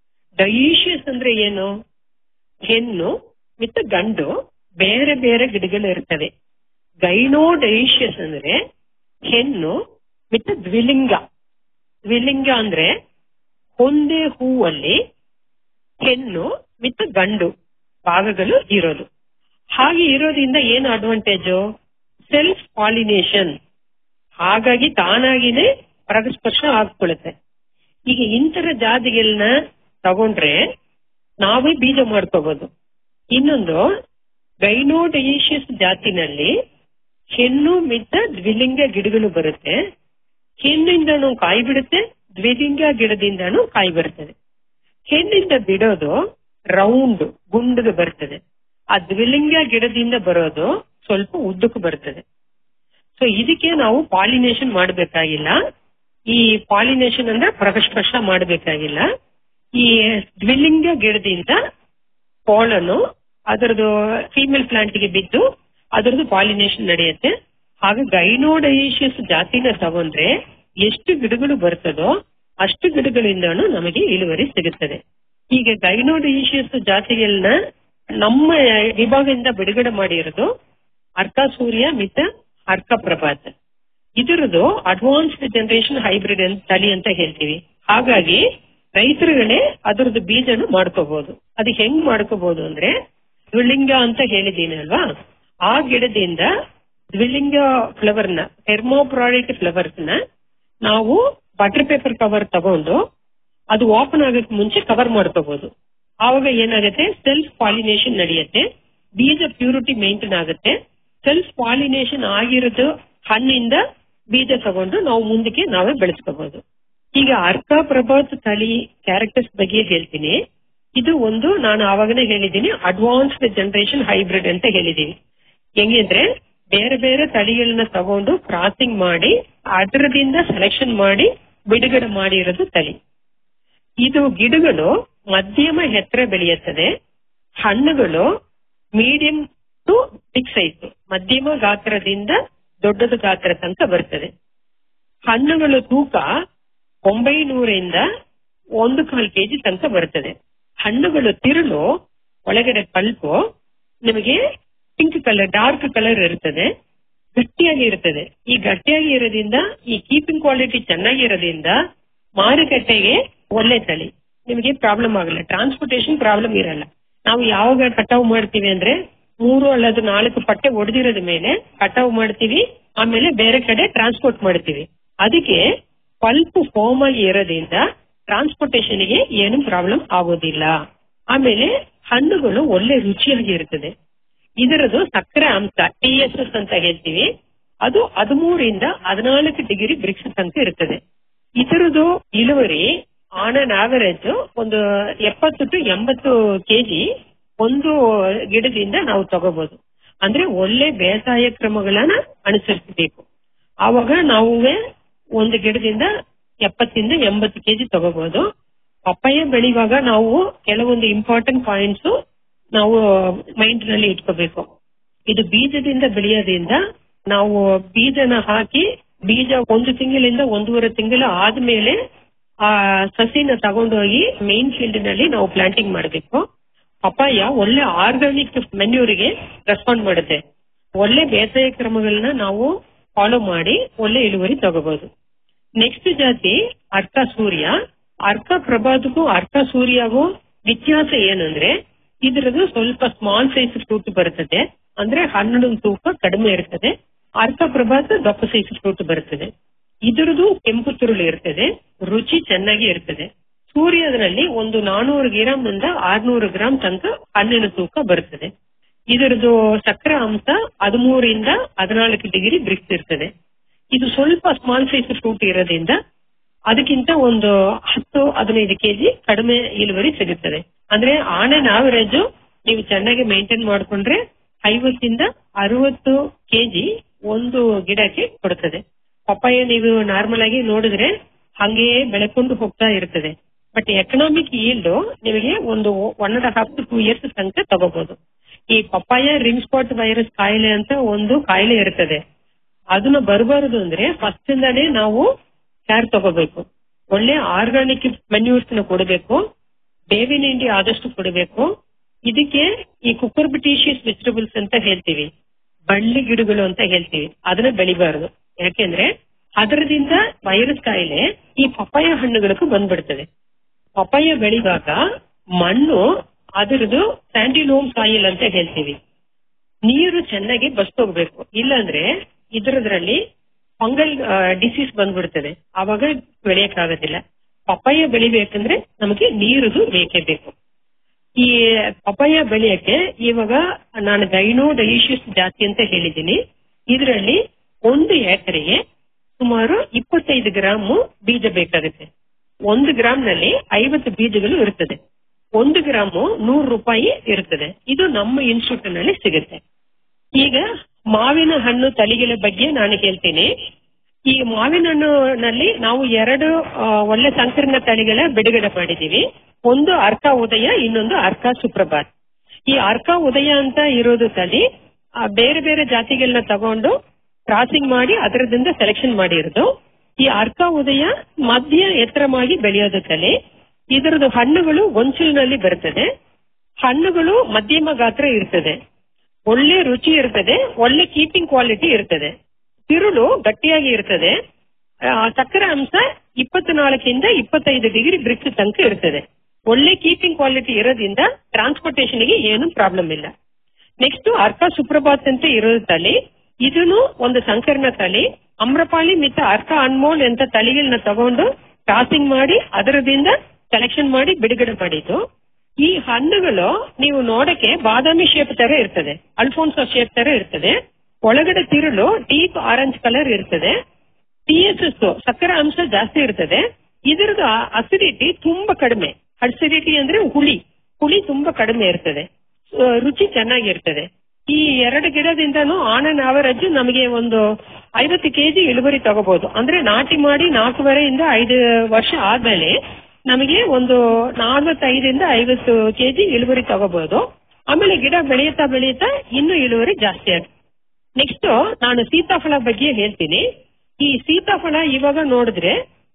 ಡೈಷಿಯಸ್ ಅಂದ್ರೆ ಏನು ಹೆಣ್ಣು ಮತ್ತು ಗಂಡು ಬೇರೆ ಬೇರೆ ಗಿಡಗಳು ಇರ್ತವೆ ಗೈನೋಡೈಷಿಯಸ್ ಅಂದ್ರೆ ಹೆಣ್ಣು ಮತ್ತು ದ್ವಿಲಿಂಗ ದ್ವಿಲಿಂಗ ಅಂದ್ರೆ ಒಂದೇ ಹೂವಲ್ಲಿ ಹೆಣ್ಣು ಮತ್ತು ಗಂಡು ಭಾಗಗಳು ಇರೋದು ಹಾಗೆ ಇರೋದ್ರಿಂದ ಏನು ಅಡ್ವಾಂಟೇಜು ಸೆಲ್ಫ್ ಪಾಲಿನೇಷನ್ ಹಾಗಾಗಿ ತಾನಾಗಿನೇ ಪರಾಗಸ್ಪರ್ಶ ಆಗ್ಕೊಳ್ಳುತ್ತೆ ಈಗ ಇಂತರ ಜಾತಿಗಳನ್ನ ತಗೊಂಡ್ರೆ ನಾವೇ ಬೀಜ ಮಾಡ್ಕೋಬಹುದು ಇನ್ನೊಂದು ಗೈನೋಡೈಷಿಯಸ್ ಜಾತಿನಲ್ಲಿ ಹೆಣ್ಣು ಮಿತ್ತ ದ್ವಿಲಿಂಗ ಗಿಡಗಳು ಬರುತ್ತೆ ಹೆಣ್ಣಿಂದನೂ ಕಾಯಿ ಬಿಡುತ್ತೆ ದ್ವಿಲಿಂಗ ಗಿಡದಿಂದನೂ ಕಾಯಿ ಬರ್ತದೆ ಹೆಣ್ಣಿಂದ ಬಿಡೋದು ರೌಂಡ್ ಗುಂಡಗೆ ಬರ್ತದೆ ಆ ದ್ವಿಲಿಂಗ ಗಿಡದಿಂದ ಬರೋದು ಸ್ವಲ್ಪ ಉದ್ದಕ್ಕೆ ಬರ್ತದೆ ಸೊ ಇದಕ್ಕೆ ನಾವು ಪಾಲಿನೇಷನ್ ಮಾಡಬೇಕಾಗಿಲ್ಲ ಈ ಪಾಲಿನೇಷನ್ ಅಂದ್ರೆ ಪರಾಗಸ್ಪರ್ಶ ಮಾಡಬೇಕಾಗಿಲ್ಲ ಈ ದ್ವಿಲಿಂಗ ಗಿಡದಿಂದ ಪೋಳನು ಅದರದ್ದು ಫೀಮೇಲ್ ಪ್ಲಾಂಟ್ಗೆ ಬಿದ್ದು ಅದರದ್ದು ಪಾಲಿನೇಷನ್ ನಡೆಯುತ್ತೆ ಹಾಗೆ ಗೈನೋಡೈಷಿಯಸ್ ಜಾತಿನ ತಗೊಂಡ್ರೆ ಎಷ್ಟು ಗಿಡಗಳು ಬರ್ತದೋ ಅಷ್ಟು ಗಿಡಗಳಿಂದನೂ ನಮಗೆ ಇಳುವರಿ ಸಿಗುತ್ತದೆ ಈಗ ಗೈನೋಡೈಷಿಯಸ್ ಜಾತಿಗಳನ್ನ ನಮ್ಮ ವಿಭಾಗದಿಂದ ಬಿಡುಗಡೆ ಮಾಡಿರೋದು ಅರ್ಕ ಸೂರ್ಯ ಮಿತ ಅರ್ಕ ಪ್ರಭಾತ್ ಇದರದು ಅಡ್ವಾನ್ಸ್ಡ್ ಜನರೇಷನ್ ಹೈಬ್ರಿಡ್ ಅಂತ ತಳಿ ಅಂತ ಹೇಳ್ತೀವಿ ಹಾಗಾಗಿ ರೈತರುಗಳೇ ಅದರದ್ದು ಬೀಜನ ಮಾಡ್ಕೋಬಹುದು ಅದು ಹೆಂಗ್ ಮಾಡ್ಕೋಬಹುದು ಅಂದ್ರೆ ದ್ವಿಲಿಂಗ ಅಂತ ಹೇಳಿದೀನಿ ಅಲ್ವಾ ಆ ಗಿಡದಿಂದ ದ್ವಿಲಿಂಗ ಫ್ಲವರ್ ನ ಥೆರ್ಮೋಪ್ರಾಡಿಕ್ ಫ್ಲವರ್ಸ್ ನ ನಾವು ಬಟರ್ ಪೇಪರ್ ಕವರ್ ತಗೊಂಡು ಅದು ಓಪನ್ ಆಗಕ್ಕೆ ಮುಂಚೆ ಕವರ್ ಮಾಡ್ಕೋಬಹುದು ಆವಾಗ ಏನಾಗುತ್ತೆ ಸೆಲ್ಫ್ ಪಾಲಿನೇಷನ್ ನಡೆಯುತ್ತೆ ಬೀಜ ಪ್ಯೂರಿಟಿ ಮೇಂಟೈನ್ ಆಗುತ್ತೆ ಸೆಲ್ಫ್ ಪಾಲಿನೇಷನ್ ಆಗಿರೋದು ಹಣ್ಣಿಂದ ಬೀಜ ತಗೊಂಡು ನಾವು ಮುಂದಕ್ಕೆ ನಾವೇ ಬೆಳೆಸ್ಕೋಬಹುದು ಈಗ ಅರ್ಕ ಪ್ರಭಾತ್ ತಳಿ ಕ್ಯಾರೆಕ್ಟರ್ಸ್ ಬಗ್ಗೆ ಹೇಳ್ತೀನಿ ಇದು ಒಂದು ನಾನು ಆವಾಗನೇ ಹೇಳಿದ್ದೀನಿ ಅಡ್ವಾನ್ಸ್ಡ್ ಜನರೇಷನ್ ಹೈಬ್ರಿಡ್ ಅಂತ ಹೇಳಿದೀನಿ ಹೆಂಗಿದ್ರೆ ಬೇರೆ ಬೇರೆ ತಳಿಗಳನ್ನ ತಗೊಂಡು ಕ್ರಾಸಿಂಗ್ ಮಾಡಿ ಅದರದಿಂದ ಸೆಲೆಕ್ಷನ್ ಮಾಡಿ ಬಿಡುಗಡೆ ಮಾಡಿರೋದು ತಳಿ ಇದು ಗಿಡಗಳು ಮಧ್ಯಮ ಎತ್ತರ ಬೆಳೆಯುತ್ತದೆ ಹಣ್ಣುಗಳು ಮೀಡಿಯಂ ಟು ಬಿಗ್ ಸೈಜ್ ಮಧ್ಯಮ ಗಾತ್ರದಿಂದ ದೊಡ್ಡದು ಗಾತ್ರ ತನಕ ಬರ್ತದೆ ಹಣ್ಣುಗಳು ತೂಕ ಒಂಬೈನೂರಿಂದ ಒಂದು ಕಾಲ್ ಕೆಜಿ ತನಕ ಬರುತ್ತದೆ ಹಣ್ಣುಗಳು ತಿರುಳು ಒಳಗಡೆ ಪಲ್ಪು ನಿಮಗೆ ಪಿಂಕ್ ಕಲರ್ ಡಾರ್ಕ್ ಕಲರ್ ಇರುತ್ತದೆ ಗಟ್ಟಿಯಾಗಿ ಇರುತ್ತದೆ ಈ ಗಟ್ಟಿಯಾಗಿ ಇರೋದ್ರಿಂದ ಈ ಕೀಪಿಂಗ್ ಕ್ವಾಲಿಟಿ ಚೆನ್ನಾಗಿ ಇರೋದ್ರಿಂದ ಮಾರುಕಟ್ಟೆಗೆ ಒಳ್ಳೆ ತಳಿ ನಿಮಗೆ ಪ್ರಾಬ್ಲಮ್ ಆಗಲ್ಲ ಟ್ರಾನ್ಸ್ಪೋರ್ಟೇಶನ್ ಪ್ರಾಬ್ಲಮ್ ಇರಲ್ಲ ನಾವು ಯಾವಾಗ ಕಟಾವು ಮಾಡ್ತೀವಿ ಅಂದ್ರೆ ಮೂರು ಅಲ್ಲದು ನಾಲ್ಕು ಪಟ್ಟೆ ಒಡೆದಿರೋದ ಮೇಲೆ ಕಟಾವು ಮಾಡ್ತೀವಿ ಆಮೇಲೆ ಬೇರೆ ಕಡೆ ಟ್ರಾನ್ಸ್ಪೋರ್ಟ್ ಮಾಡ್ತೀವಿ ಅದಕ್ಕೆ ಪಲ್ಪ್ ಫೋಮ್ ಆಗಿ ಇರೋದ್ರಿಂದ ಟ್ರಾನ್ಸ್ಪೋರ್ಟೇಶನ್ ಗೆ ಏನು ಪ್ರಾಬ್ಲಮ್ ಆಗೋದಿಲ್ಲ ಆಮೇಲೆ ಹಣ್ಣುಗಳು ಒಳ್ಳೆ ರುಚಿಯಾಗಿ ಇರ್ತದೆ ಇದರದು ಸಕ್ಕರೆ ಅಂಶ ಟಿ ಎಸ್ ಎಸ್ ಅಂತ ಹೇಳ್ತೀವಿ ಅದು ಹದಿಮೂರಿಂದ ಹದಿನಾಲ್ಕು ಡಿಗ್ರಿ ಬ್ರಿಕ್ಸ್ ತನಕ ಇರ್ತದೆ ಇದರದು ಇಳುವರಿ ಆನ್ ಅನ್ ಆವರೇಜ್ ಒಂದು ಎಪ್ಪತ್ತು ಟು ಎಂಬತ್ತು ಕೆಜಿ ಒಂದು ಗಿಡದಿಂದ ನಾವು ತಗೋಬಹುದು ಅಂದ್ರೆ ಒಳ್ಳೆ ಬೇಸಾಯ ಕ್ರಮಗಳನ್ನ ಅನುಸರಿಸಬೇಕು ಆವಾಗ ನಾವು ಒಂದು ಗಿಡದಿಂದ ಎಪ್ಪತ್ತಿಂದ ಎಂಬತ್ತು ಕೆಜಿ ತಗೋಬಹುದು ಪಪ್ಪಾಯ ಬೆಳೆಯುವಾಗ ನಾವು ಕೆಲವೊಂದು ಇಂಪಾರ್ಟೆಂಟ್ ಪಾಯಿಂಟ್ಸ್ ನಾವು ಮೈಂಡ್ ನಲ್ಲಿ ಇಟ್ಕೋಬೇಕು ಇದು ಬೀಜದಿಂದ ಬೆಳೆಯೋದ್ರಿಂದ ನಾವು ಬೀಜನ ಹಾಕಿ ಬೀಜ ಒಂದು ತಿಂಗಳಿಂದ ಒಂದೂವರೆ ತಿಂಗಳು ಆದ್ಮೇಲೆ ಆ ಸಸಿನ ತಗೊಂಡೋಗಿ ಮೇನ್ ಫೀಲ್ಡ್ ನಲ್ಲಿ ನಾವು ಪ್ಲಾಂಟಿಂಗ್ ಮಾಡಬೇಕು ಪಪಾಯ ಒಳ್ಳೆ ಆರ್ಗಾನಿಕ್ ಮೆನ್ಯೂರಿಗೆ ರೆಸ್ಪಾಂಡ್ ಮಾಡುತ್ತೆ ಒಳ್ಳೆ ಬೇಸಾಯ ಕ್ರಮಗಳನ್ನ ನಾವು ಫಾಲೋ ಮಾಡಿ ಒಳ್ಳೆ ಇಳುವರಿ ತಗೋಬಹುದು ನೆಕ್ಸ್ಟ್ ಜಾತಿ ಅರ್ಕ ಸೂರ್ಯ ಅರ್ಕ ಪ್ರಭಾದಕ್ಕೂ ಅರ್ಕ ಸೂರ್ಯಗೂ ವ್ಯತ್ಯಾಸ ಏನಂದ್ರೆ ಇದ್ರದ್ದು ಸ್ವಲ್ಪ ಸ್ಮಾಲ್ ಸೈಜ್ ಫ್ರೂಟ್ ಬರುತ್ತದೆ ಅಂದ್ರೆ ಹಣ್ಣು ತೂಕ ಕಡಿಮೆ ಇರ್ತದೆ ಅರ್ಕ ಪ್ರಭಾತ ದಪ್ಪ ಸೈಜ್ ಫ್ರೂಟ್ ಬರುತ್ತದೆ ಇದ್ರದ್ದು ಕೆಂಪು ತುರುಳು ಇರ್ತದೆ ರುಚಿ ಚೆನ್ನಾಗಿ ಇರ್ತದೆ ಸೂರ್ಯದಲ್ಲಿ ಒಂದು ನಾನೂರು ಗ್ರಾಮ್ ನಿಂದ ಆರ್ನೂರು ಗ್ರಾಮ್ ತನಕ ಹಣ್ಣಿನ ತೂಕ ಬರುತ್ತದೆ ಇದರದು ಸಕ್ಕರೆ ಅಂಶ ಹದಿಮೂರಿಂದ ಹದಿನಾಲ್ಕು ಡಿಗ್ರಿ ಬ್ರಿಕ್ಸ್ ಇರ್ತದೆ ಇದು ಸ್ವಲ್ಪ ಸ್ಮಾಲ್ ಸೈಜ್ ಫ್ರೂಟ್ ಇರೋದ್ರಿಂದ ಅದಕ್ಕಿಂತ ಒಂದು ಹತ್ತು ಹದಿನೈದು ಕೆಜಿ ಕಡಿಮೆ ಇಳುವರಿ ಸಿಗುತ್ತದೆ ಅಂದ್ರೆ ಆನ್ ಅನ್ ಆವರೇಜ್ ನೀವು ಚೆನ್ನಾಗಿ ಮೇಂಟೈನ್ ಮಾಡ್ಕೊಂಡ್ರೆ ಐವತ್ತಿಂದ ಅರವತ್ತು ಕೆಜಿ ಒಂದು ಗಿಡಕ್ಕೆ ಕೊಡುತ್ತದೆ ಪಪ್ಪಾಯ ನೀವು ನಾರ್ಮಲ್ ಆಗಿ ನೋಡಿದ್ರೆ ಹಂಗೆಯೇ ಬೆಳೆಕೊಂಡು ಹೋಗ್ತಾ ಇರ್ತದೆ ಬಟ್ ಎಕನಾಮಿಕ್ ಈಲ್ಡ್ ನಿಮಗೆ ಒಂದು one and half to two years ತನಕ ತಗೋಬಹುದು ಈ ಪಪ್ಪಾಯ ರಿಂಗ್ ಸ್ಪಾಟ್ ವೈರಸ್ ಕಾಯಿಲೆ ಅಂತ ಒಂದು ಕಾಯಿಲೆ ಇರ್ತದೆ ಅದನ್ನ ಬರಬಾರದು ಅಂದ್ರೆ ಫಸ್ಟ್ ಇಂದಾನೇ ನಾವು ಕೇರ್ ತಗೋಬೇಕು ಒಳ್ಳೆ ಆರ್ಗಾನಿಕ್ ಮೆನ್ಯೂರ್ಸ್ ನ ಕೊಡಬೇಕು ಬೇವಿನ ಹಿಂಡಿ ಆದಷ್ಟು ಕೊಡಬೇಕು ಇದಕ್ಕೆ ಈ ಕುಕ್ಕರ್ಬಿಟೀಷಿಯಸ್ ವೆಜಿಟಬಲ್ಸ್ ಅಂತ ಹೇಳ್ತೀವಿ ಬಳ್ಳಿ ಗಿಡಗಳು ಅಂತ ಹೇಳ್ತೀವಿ ಅದನ್ನ ಬೆಳಿಬಾರದು ಯಾಕೆಂದ್ರೆ ಅದರದಿಂದ ವೈರಸ್ ಕಾಯಿಲೆ ಈ ಪಪ್ಪಾಯ ಹಣ್ಣುಗಳಿಗೂ ಬಂದ್ಬಿಡ್ತದೆ ಪಪ್ಪಾಯ ಬೆಳಿವಾಗ ಮಣ್ಣು ಅದರದ್ದು ಸ್ಯಾಂಡಿಲೋಮ್ ಸಾಯಿಲ್ ಅಂತ ಹೇಳ್ತೀವಿ ನೀರು ಚೆನ್ನಾಗಿ ಬಸ್ತೋಗ್ಬೇಕು ಇಲ್ಲಾಂದ್ರೆ ಇದರದ್ರಲ್ಲಿ ಫಂಗಲ್ ಡಿಸೀಸ್ ಬಂದ್ಬಿಡ್ತದೆ ಆವಾಗ ಬೆಳೆಯಕ್ಕಾಗೋದಿಲ್ಲ ಪಪ್ಪಾಯ ಬೆಳಿಬೇಕಂದ್ರೆ ನಮಗೆ ನೀರುದು ಬೇಕೇ ಬೇಕು ಈ ಪಪ್ಪಾಯ ಬೆಳೆಯಕ್ಕೆ ಇವಾಗ ನಾನು ಡೈನೋ ಡೈಷಿಯಸ್ ಜಾತಿ ಅಂತ ಹೇಳಿದ್ದೀನಿ ಇದರಲ್ಲಿ ಒಂದು ಎಕರೆಗೆ ಸುಮಾರು ಇಪ್ಪತ್ತೈದು ಗ್ರಾಮ್ ಬೀಜ ಬೇಕಾಗುತ್ತೆ ಒಂದು ಗ್ರಾಮ್ ನಲ್ಲಿ ಐವತ್ತು ಬೀಜಗಳು ಇರುತ್ತದೆ ಒಂದು ಗ್ರಾಮು ನೂರು ರೂಪಾಯಿ ಇರುತ್ತದೆ ಇದು ನಮ್ಮ ಇನ್ಸ್ಟಿಟ್ಯೂಟ್ ನಲ್ಲಿ ಸಿಗುತ್ತೆ ಈಗ ಮಾವಿನ ಹಣ್ಣು ತಳಿಗಳ ಬಗ್ಗೆ ನಾನು ಹೇಳ್ತೀನಿ ಈ ಮಾವಿನ ಹಣ್ಣುನಲ್ಲಿ ನಾವು ಎರಡು ಆ, ಒಳ್ಳೆ ಸಂಕೀರ್ಣ ತಳಿಗಳ ಬಿಡುಗಡೆ ಮಾಡಿದೀವಿ ಒಂದು ಅರ್ಕ ಉದಯ ಇನ್ನೊಂದು ಅರ್ಕ ಸುಪ್ರಭಾತ್ ಈ ಅರ್ಕ ಉದಯ ಅಂತ ಇರೋದು ತಳಿ ಆ, ಬೇರೆ ಬೇರೆ ಜಾತಿಗಳನ್ನ ತಗೊಂಡು ಕ್ರಾಸಿಂಗ್ ಮಾಡಿ ಅದರದಿಂದ ಸೆಲೆಕ್ಷನ್ ಮಾಡಿರೋದು ಈ ಅರ್ಕ ಉದಯ ಮಧ್ಯ ಎತ್ತರವಾಗಿ ಬೆಳೆಯೋದು ತಳಿ ಇದರದ್ದು ಹಣ್ಣುಗಳು ಗೊಂಚಲಿನಲ್ಲಿ ಬರುತ್ತದೆ ಹಣ್ಣುಗಳು ಮಧ್ಯಮ ಗಾತ್ರ ಇರ್ತದೆ ಒಳ್ಳೆ ರುಚಿ ಇರ್ತದೆ ಒಳ್ಳೆ ಕೀಪಿಂಗ್ ಕ್ವಾಲಿಟಿ ಇರ್ತದೆ ತಿರುಳು ಗಟ್ಟಿಯಾಗಿ ಇರ್ತದೆ ಆ, ಸಕ್ಕರೆ ಅಂಶ ಇಪ್ಪತ್ನಾಲ್ಕಿಂದ ಇಪ್ಪತ್ತೈದು ಡಿಗ್ರಿ ಬ್ರಿಕ್ಸ್ ತನಕ ಇರ್ತದೆ ಒಳ್ಳೆ ಕೀಪಿಂಗ್ ಕ್ವಾಲಿಟಿ ಇರೋದ್ರಿಂದ ಟ್ರಾನ್ಸ್ಪೋರ್ಟೇಷನ್ ಗೆ ಏನು ಪ್ರಾಬ್ಲಮ್ ಇಲ್ಲ ನೆಕ್ಸ್ಟ್ ಅರ್ಕ ಸುಪ್ರಭಾತ್ ಅಂತ ಇರೋದು ತಳಿ ಇದನ್ನು ಒಂದು ಸಂಕೀರ್ಣ ತಳಿ ಅಮ್ರಪಾಳಿ ಮತ್ತು ಅರ್ಕ ಅನ್ಮೋಲ್ ಅಂತ ತಳಿಗಳನ್ನ ತಗೊಂಡು ಕ್ರಾಸಿಂಗ್ ಮಾಡಿ ಅದರದಿಂದ ಸೆಲೆಕ್ಷನ್ ಮಾಡಿ ಬಿಡುಗಡೆ ಮಾಡಿದ್ದು ಈ ಹಣ್ಣುಗಳು ನೀವು ನೋಡಕ್ಕೆ ಬಾದಾಮಿ ಶೇಪ್ ತರ ಇರ್ತದೆ ಅಲ್ಫೋನ್ಸೋ ಶೇಪ್ ತರ ಇರ್ತದೆ ಒಳಗಡೆ ತಿರುಳು ಡೀಪ್ ಆರೆಂಜ್ ಕಲರ್ ಇರ್ತದೆ ಟಿ ಎಸ್ ಎಸ್ ಸಕ್ಕರೆ ಅಂಶ ಜಾಸ್ತಿ ಇರ್ತದೆ ಇದರದ ಅಸಿಡಿಟಿ ತುಂಬಾ ಕಡಿಮೆ ಅಸಿಡಿಟಿ ಅಂದ್ರೆ ಹುಳಿ ಹುಳಿ ತುಂಬಾ ಕಡಿಮೆ ಇರ್ತದೆ ಆ, ರುಚಿ ಚೆನ್ನಾಗಿರ್ತದೆ ಈ ಎರಡು ಗಿಡದಿಂದನೂ ಆನ್ ಅಂಡ್ ಅವರೇಜ್ ನಮಗೆ ಒಂದು ಐವತ್ತು ಕೆಜಿ ಇಳುವರಿ ತಗೋಬಹುದು ಅಂದ್ರೆ ನಾಟಿ ಮಾಡಿ ನಾಲ್ಕೂವರೆಯಿಂದ ಐದು ವರ್ಷ ಆದ್ಮೇಲೆ ನಮಗೆ ಒಂದು ನಲವತ್ತೈದರಿಂದ ಐವತ್ತು ಕೆಜಿ ಇಳುವರಿ ತಗೋಬಹುದು ಆಮೇಲೆ ಗಿಡ ಬೆಳೆಯುತ್ತಾ ಬೆಳೆಯುತ್ತಾ ಇನ್ನೂ ಇಳುವರಿ ಜಾಸ್ತಿ ಆಗುತ್ತೆ ನೆಕ್ಸ್ಟ್ ನಾನು ಸೀತಾಫಲ ಬಗ್ಗೆ ಹೇಳ್ತೀನಿ ಈ ಸೀತಾಫಲ ಇವಾಗ ನೋಡಿದ್ರೆ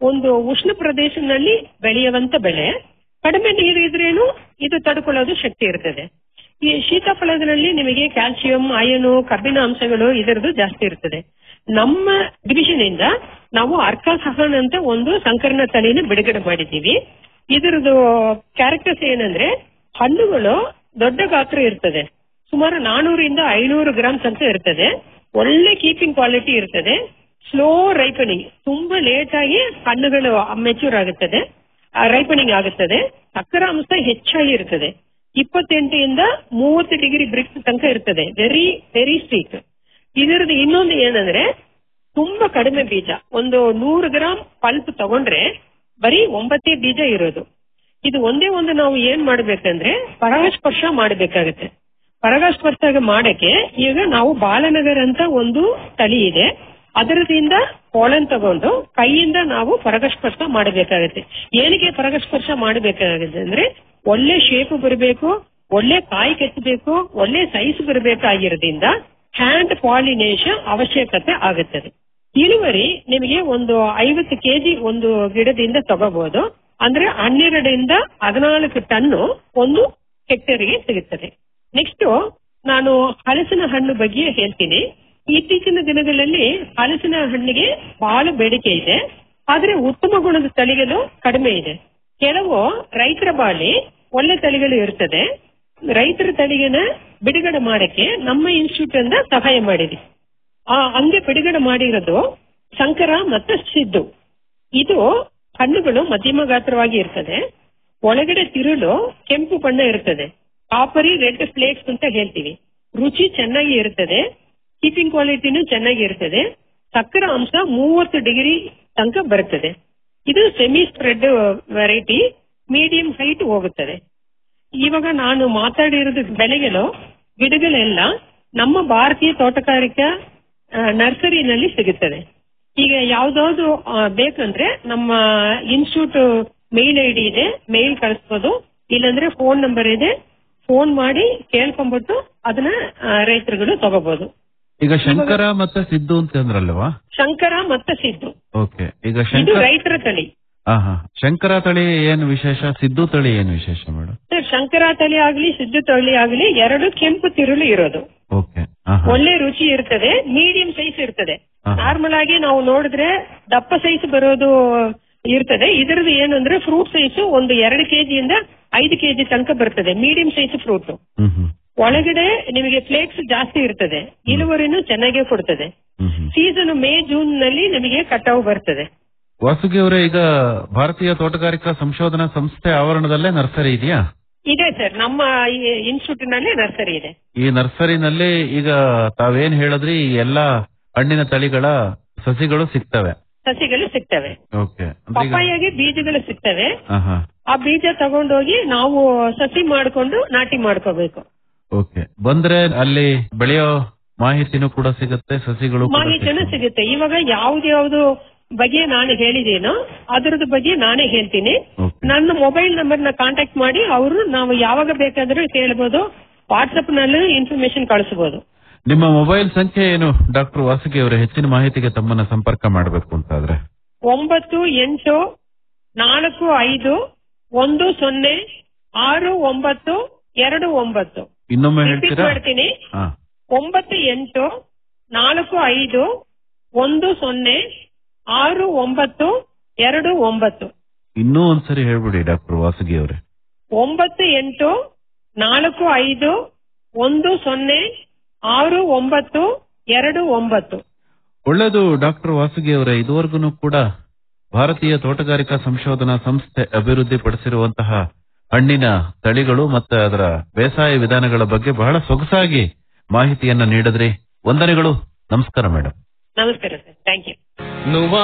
ಒಂದು ಉಷ್ಣ ಪ್ರದೇಶದಲ್ಲಿ ಬೆಳೆಯುವಂತ ಬೆಳೆ ಕಡಿಮೆ ನೀರು ಇದ್ರೇನು ಇದು ತಡ್ಕೊಳ್ಳೋದು ಶಕ್ತಿ ಇರ್ತದೆ ಈ ಸೀತಾಫಲದಲ್ಲಿ ನಿಮಗೆ ಕ್ಯಾಲ್ಸಿಯಂ ಅಯನು ಕಬ್ಬಿಣ ಅಂಶಗಳು ಇದರದ್ದು ಜಾಸ್ತಿ ಇರ್ತದೆ ನಮ್ಮ ಡಿವಿಷನ್ ಇಂದ ನಾವು ಅರ್ಕಾಸಹನ್ ಅಂತ ಒಂದು ಸಂಕರಣ ತಳಿನ ಬಿಡುಗಡೆ ಮಾಡಿದ್ದೀವಿ ಇದರದ್ದು ಕ್ಯಾರೆಕ್ಟರ್ಸ್ ಏನಂದ್ರೆ ಹಣ್ಣುಗಳು ದೊಡ್ಡ ಗಾತ್ರ ಇರ್ತದೆ ಸುಮಾರು ನಾನೂರಿಂದ ಐನೂರು ಗ್ರಾಮ್ಸ್ ಅಂತ ಇರ್ತದೆ ಒಳ್ಳೆ ಕೀಪಿಂಗ್ ಕ್ವಾಲಿಟಿ ಇರ್ತದೆ ಸ್ಲೋ ರೈಪನಿಂಗ್ ತುಂಬಾ ಲೇಟ್ ಆಗಿ ಹಣ್ಣುಗಳು ಮೆಚೂರ್ ಆಗುತ್ತದೆ ರೈಪನಿಂಗ್ ಆಗುತ್ತದೆ ಸಕ್ಕರ ಅಂಶ ಹೆಚ್ಚಾಗಿ ಇರ್ತದೆ ಇಪ್ಪತ್ತೆಂಟರಿಂದ ಮೂವತ್ತು ಡಿಗ್ರಿ ಬ್ರಿಕ್ಸ್ ತನಕ ಇರ್ತದೆ ವೆರಿ ವೆರಿ ಸ್ವೀಟ್ ಇದರದ್ದು ಇನ್ನೊಂದು ಏನಂದ್ರೆ ತುಂಬಾ ಕಡಿಮೆ ಬೀಜ ಒಂದು ನೂರು ಗ್ರಾಮ್ ಪಲ್ಪ್ ತಗೊಂಡ್ರೆ ಬರೀ ಒಂಬತ್ತೇ ಬೀಜ ಇರೋದು ಇದು ಒಂದೇ ಒಂದು ನಾವು ಏನ್ ಮಾಡ್ಬೇಕಂದ್ರೆ ಪರಾಗಸ್ಪರ್ಶ ಮಾಡಬೇಕಾಗತ್ತೆ ಪರಾಗಸ್ಪರ್ಶ ಮಾಡಕ್ಕೆ ಈಗ ನಾವು ಬಾಲನಗರ್ ಅಂತ ಒಂದು ತಳಿ ಇದೆ ಅದರದಿಂದ ಕೋಳನ್ ತಗೊಂಡು ಕೈಯಿಂದ ನಾವು ಪರಾಗಸ್ಪರ್ಶ ಮಾಡಬೇಕಾಗತ್ತೆ ಏನಕ್ಕೆ ಪರಾಗಸ್ಪರ್ಶ ಮಾಡಬೇಕಾಗುತ್ತೆ ಅಂದ್ರೆ ಒಳ್ಳೆ ಶೇಪ್ ಬರಬೇಕು ಒಳ್ಳೆ ಕಾಯಿ ಕೆತ್ತಬೇಕು ಒಳ್ಳೆ ಸೈಜ್ ಬರಬೇಕಾಗಿರೋದ್ರಿಂದ ಹ್ಯಾಂಡ್ ಪಾಲಿನೇಷನ್ ಅವಶ್ಯಕತೆ ಆಗುತ್ತದೆ ಇಳುವರಿ ನಿಮಗೆ ಒಂದು ಐವತ್ತು ಕೆಜಿ ಒಂದು ಗಿಡದಿಂದ ತಗೋಬಹುದು ಅಂದ್ರೆ ಹನ್ನೆರಡರಿಂದ ಹದಿನಾಲ್ಕು ಟನ್ನು ಒಂದು ಹೆಕ್ಟೇರ್ಗೆ ಸಿಗುತ್ತದೆ ನೆಕ್ಸ್ಟ್ ನಾನು ಹಲಸಿನ ಹಣ್ಣು ಬಗ್ಗೆ ಹೇಳ್ತೀನಿ ಇತ್ತೀಚಿನ ದಿನಗಳಲ್ಲಿ ಹಲಸಿನ ಹಣ್ಣಿಗೆ ಬಹಳ ಬೇಡಿಕೆ ಇದೆ ಆದ್ರೆ ಉತ್ತಮ ಗುಣದ ತಳಿಗಳು ಕಡಿಮೆ ಇದೆ ಕೆಲವು ರೈತರ ಬಾಳಿ ಒಳ್ಳೆ ತಳಿಗಳು ಇರ್ತದೆ ರೈತರ ತಳಿಗೆನ ಬಿಡುಗಡೆ ಮಾಡಕ್ಕೆ ನಮ್ಮ ಇನ್ಸ್ಟಿಟ್ಯೂಟ್ ಇಂದ ಸಹಾಯ ಮಾಡಿದೆ ಆ ಹಂಗೆ ಬಿಡುಗಡೆ ಮಾಡಿರೋದು ಶಂಕರ ಮತ್ತು ಸಿದ್ದು ಇದು ಹಣ್ಣುಗಳು ಮಧ್ಯಮ ಗಾತ್ರವಾಗಿ ಇರ್ತದೆ ಒಳಗಡೆ ತಿರುಳು ಕೆಂಪು ಬಣ್ಣ ಇರ್ತದೆ ಕಾಪರಿ ರೆಡ್ ಫ್ಲೇಕ್ಸ್ ಅಂತ ಹೇಳ್ತೀವಿ ರುಚಿ ಚೆನ್ನಾಗಿ ಇರ್ತದೆ ಕೀಪಿಂಗ್ ಕ್ವಾಲಿಟಿನೂ ಚೆನ್ನಾಗಿ ಇರ್ತದೆ ಸಕ್ಕರ ಅಂಶ ಮೂವತ್ತು ಡಿಗ್ರಿ ತನಕ ಬರುತ್ತದೆ ಇದು semi spread variety medium height ಹೋಗುತ್ತದೆ ಇವಾಗ ನಾನು ಮಾತಾಡಿರೋದು ಬೆಳೆಗಳು ಗಿಡಗಳೆಲ್ಲ ನಮ್ಮ ಭಾರತೀಯ ತೋಟಗಾರಿಕಾ ನರ್ಸರಿನಲ್ಲಿ ಸಿಗುತ್ತದೆ ಈಗ ಯಾವ್ದಾವ್ದು ಆ, ಬೇಕಂದ್ರೆ ನಮ್ಮ ಇನ್ಸ್ಟಿಟ್ಯೂಟ್ ಮೇಲ್ ಐ ಡಿ ಇದೆ ಮೇಲ್ ಕಳಿಸ್ಬೋದು ಇಲ್ಲಾಂದ್ರೆ ಫೋನ್ ನಂಬರ್ ಇದೆ ಫೋನ್ ಮಾಡಿ ಕೇಳ್ಕೊಂಡ್ಬಿಟ್ಟು ಅದನ್ನ ಆ, ರೈತರುಗಳು ತಗೋಬಹುದು ಈಗ ಶಂಕರ ಮತ್ತೆ ಸಿದ್ದು ಅಂತ ಅಂದ್ರಲ್ವಾ ಶಂಕರ ಮತ್ತೆ ಸಿದ್ದು ಓಕೆ ಈಗ ಇದು ಶಂಕರ ರೈತರ ತಳಿ ಹಾ ಹಾ ಶಂಕರ ತಳಿ ಏನು ವಿಶೇಷ ಸಿದ್ದು ತಳಿ ಏನು ವಿಶೇಷ ಮೇಡಮ್ ಸರ್ ಶಂಕರ ತಳಿ ಆಗ್ಲಿ ಸಿದ್ದು ತಳಿ ಆಗ್ಲಿ ಎರಡು ಕೆಂಪು ತಿರುಳು ಇರೋದು ಓಕೆ ಹಾ ಹಾ ಒಳ್ಳೆ ರುಚಿ ಇರ್ತದೆ ಮೀಡಿಯಂ ಸೈಜ್ ಇರ್ತದೆ ಹಾ. ನಾರ್ಮಲ್ ಆಗಿ ನಾವು ನೋಡಿದ್ರೆ ದಪ್ಪ ಸೈಜ್ ಬರೋದು ಇರ್ತದೆ ಇದರದ್ದು ಏನಂದ್ರೆ ಫ್ರೂಟ್ ಸೈಜ್ ಒಂದು ಎರಡು ಕೆಜಿಯಿಂದ ಐದು ಕೆಜಿ ತನಕ ಬರ್ತದೆ ಮೀಡಿಯಂ ಸೈಜ್ ಫ್ರೂಟ್ ಹ್ಮ್ ಹ್ಮ್ ಒಳಗಡೆ ನಿಮಗೆ ಫ್ಲೇಕ್ಸ್ ಜಾಸ್ತಿ ಇರ್ತದೆ ಇಳುವರಿನೂ ಚೆನ್ನಾಗೇ ಕೊಡ್ತದೆ ಸೀಸನ್ ಮೇ ಜೂನ್ ನಲ್ಲಿ ನಿಮಗೆ ಕಟಾವು ಬರ್ತದೆ ವಾಸುಗಿ ಅವರೇ ಈಗ ಭಾರತೀಯ ತೋಟಗಾರಿಕಾ ಸಂಶೋಧನಾ ಸಂಸ್ಥೆ ಆವರಣದಲ್ಲೇ ನರ್ಸರಿ ಇದೆಯಾ ಇದೆ ಸರ್ ನಮ್ಮ ಇನ್ಸ್ಟಿಟ್ಯೂಟ್ ನಲ್ಲಿ ನರ್ಸರಿ ಇದೆ ಈ ನರ್ಸರಿನಲ್ಲಿ ಈಗ ತಾವೇನ್ ಹೇಳಿದ್ರಿ ಈ ಎಲ್ಲಾ ಹಣ್ಣಿನ ತಳಿಗಳ ಸಸಿಗಳು ಸಿಗ್ತವೆ ಸಸಿಗಳು ಸಿಗ್ತವೆ ಓಕೆ ಅಂದ್ರೆ ಈಗ ಪಪ್ಪಾಯಿಗೆ ಬೀಜಗಳು ಸಿಗ್ತವೆ ಹಾ ಹಾ ಆ ಬೀಜ ತಗೊಂಡೋಗಿ ನಾವು ಸಸಿ ಮಾಡ್ಕೊಂಡು ನಾಟಿ ಮಾಡ್ಕೋಬೇಕು ಓಕೆ ಬಂದ್ರೆ ಅಲ್ಲಿ ಬೆಳೆಯೋ ಮಾಹಿತಿನೂ ಕೂಡ ಸಿಗುತ್ತೆ ಸಸಿಗಳು ಕೂಡ ಮಾಹಿತಿನೂ ಸಿಗುತ್ತೆ ಇವಾಗ ಯಾವ್ದು ಯಾವ್ದು ಬಗ್ಗೆ ನಾನು ಹೇಳಿದೇನೋ ಅದರದ ಬಗ್ಗೆ ನಾನೇ ಹೇಳ್ತೀನಿ ನನ್ನ ಮೊಬೈಲ್ ನಂಬರ್ ನ ಕಾಂಟ್ಯಾಕ್ಟ್ ಮಾಡಿ ಅವರು ನಾವು ಯಾವಾಗ ಬೇಕಾದ್ರೂ ಕೇಳಬಹುದು ವಾಟ್ಸ್ಆಪ್ ನಲ್ಲೂ ಇನ್ಫಾರ್ಮೇಶನ್ ಕಳಿಸಬಹುದು ನಿಮ್ಮ ಮೊಬೈಲ್ ಸಂಖ್ಯೆ ಏನು ಡಾಕ್ಟರ್ ವಾಸುಗಿ ಅವರೇ ಹೆಚ್ಚಿನ ಮಾಹಿತಿಗೆ ತಮ್ಮನ್ನ ಸಂಪರ್ಕ ಮಾಡಬೇಕು ಅಂತಾದ್ರೆ ಒಂಬತ್ತು ಎಂಟು ನಾಲ್ಕು ಐದು ಒಂದು ಸೊನ್ನೆ ಆರು ಒಂಬತ್ತು ಎರಡು ಒಂಬತ್ತು ಇನ್ನೊಮ್ಮೆ ರಿಪೀಟ್ ಹೇಳ್ತೀರಾ ಮಾಡ್ತೀನಿ ಹಾ ಒಂಬತ್ತು ಎಂಟು ನಾಲ್ಕು ಐದು ಒಂದು ಸೊನ್ನೆ ಆರು ಒಂಬತ್ತು ಎರಡು ಒಂಬತ್ತು ಇನ್ನೂ ಒಂದ್ಸರಿ ಹೇಳ್ಬಿಡಿ ಡಾಕ್ಟರ್ ವಾಸುಗಿ ಅವರೇ ಒಂಬತ್ತು ಎಂಟು ನಾಲ್ಕು ಐದು ಒಂದು ಸೊನ್ನೆ ಆರು ಒಂಬತ್ತು ಎರಡು ಒಂಬತ್ತು ಒಳ್ಳೆಯದು ಡಾಕ್ಟರ್ ವಾಸುಗಿ ಅವರೇ ಇದುವರೆಗೂ ಕೂಡ ಭಾರತೀಯ ತೋಟಗಾರಿಕಾ ಸಂಶೋಧನಾ ಸಂಸ್ಥೆ ಅಭಿವೃದ್ಧಿಪಡಿಸಿರುವಂತಹ ಹಣ್ಣಿನ ತಳಿಗಳು ಮತ್ತು ಅದರ ಬೇಸಾಯ ವಿಧಾನಗಳ ಬಗ್ಗೆ ಬಹಳ ಸೊಗಸಾಗಿ ಮಾಹಿತಿಯನ್ನ ನೀಡಿದ್ರಿ ವಂದನೆಗಳು ನಮಸ್ಕಾರ ಮೇಡಮ್ ನಮಸ್ಕಾರ ಸರ್ ಥ್ಯಾಂಕ್ ಯು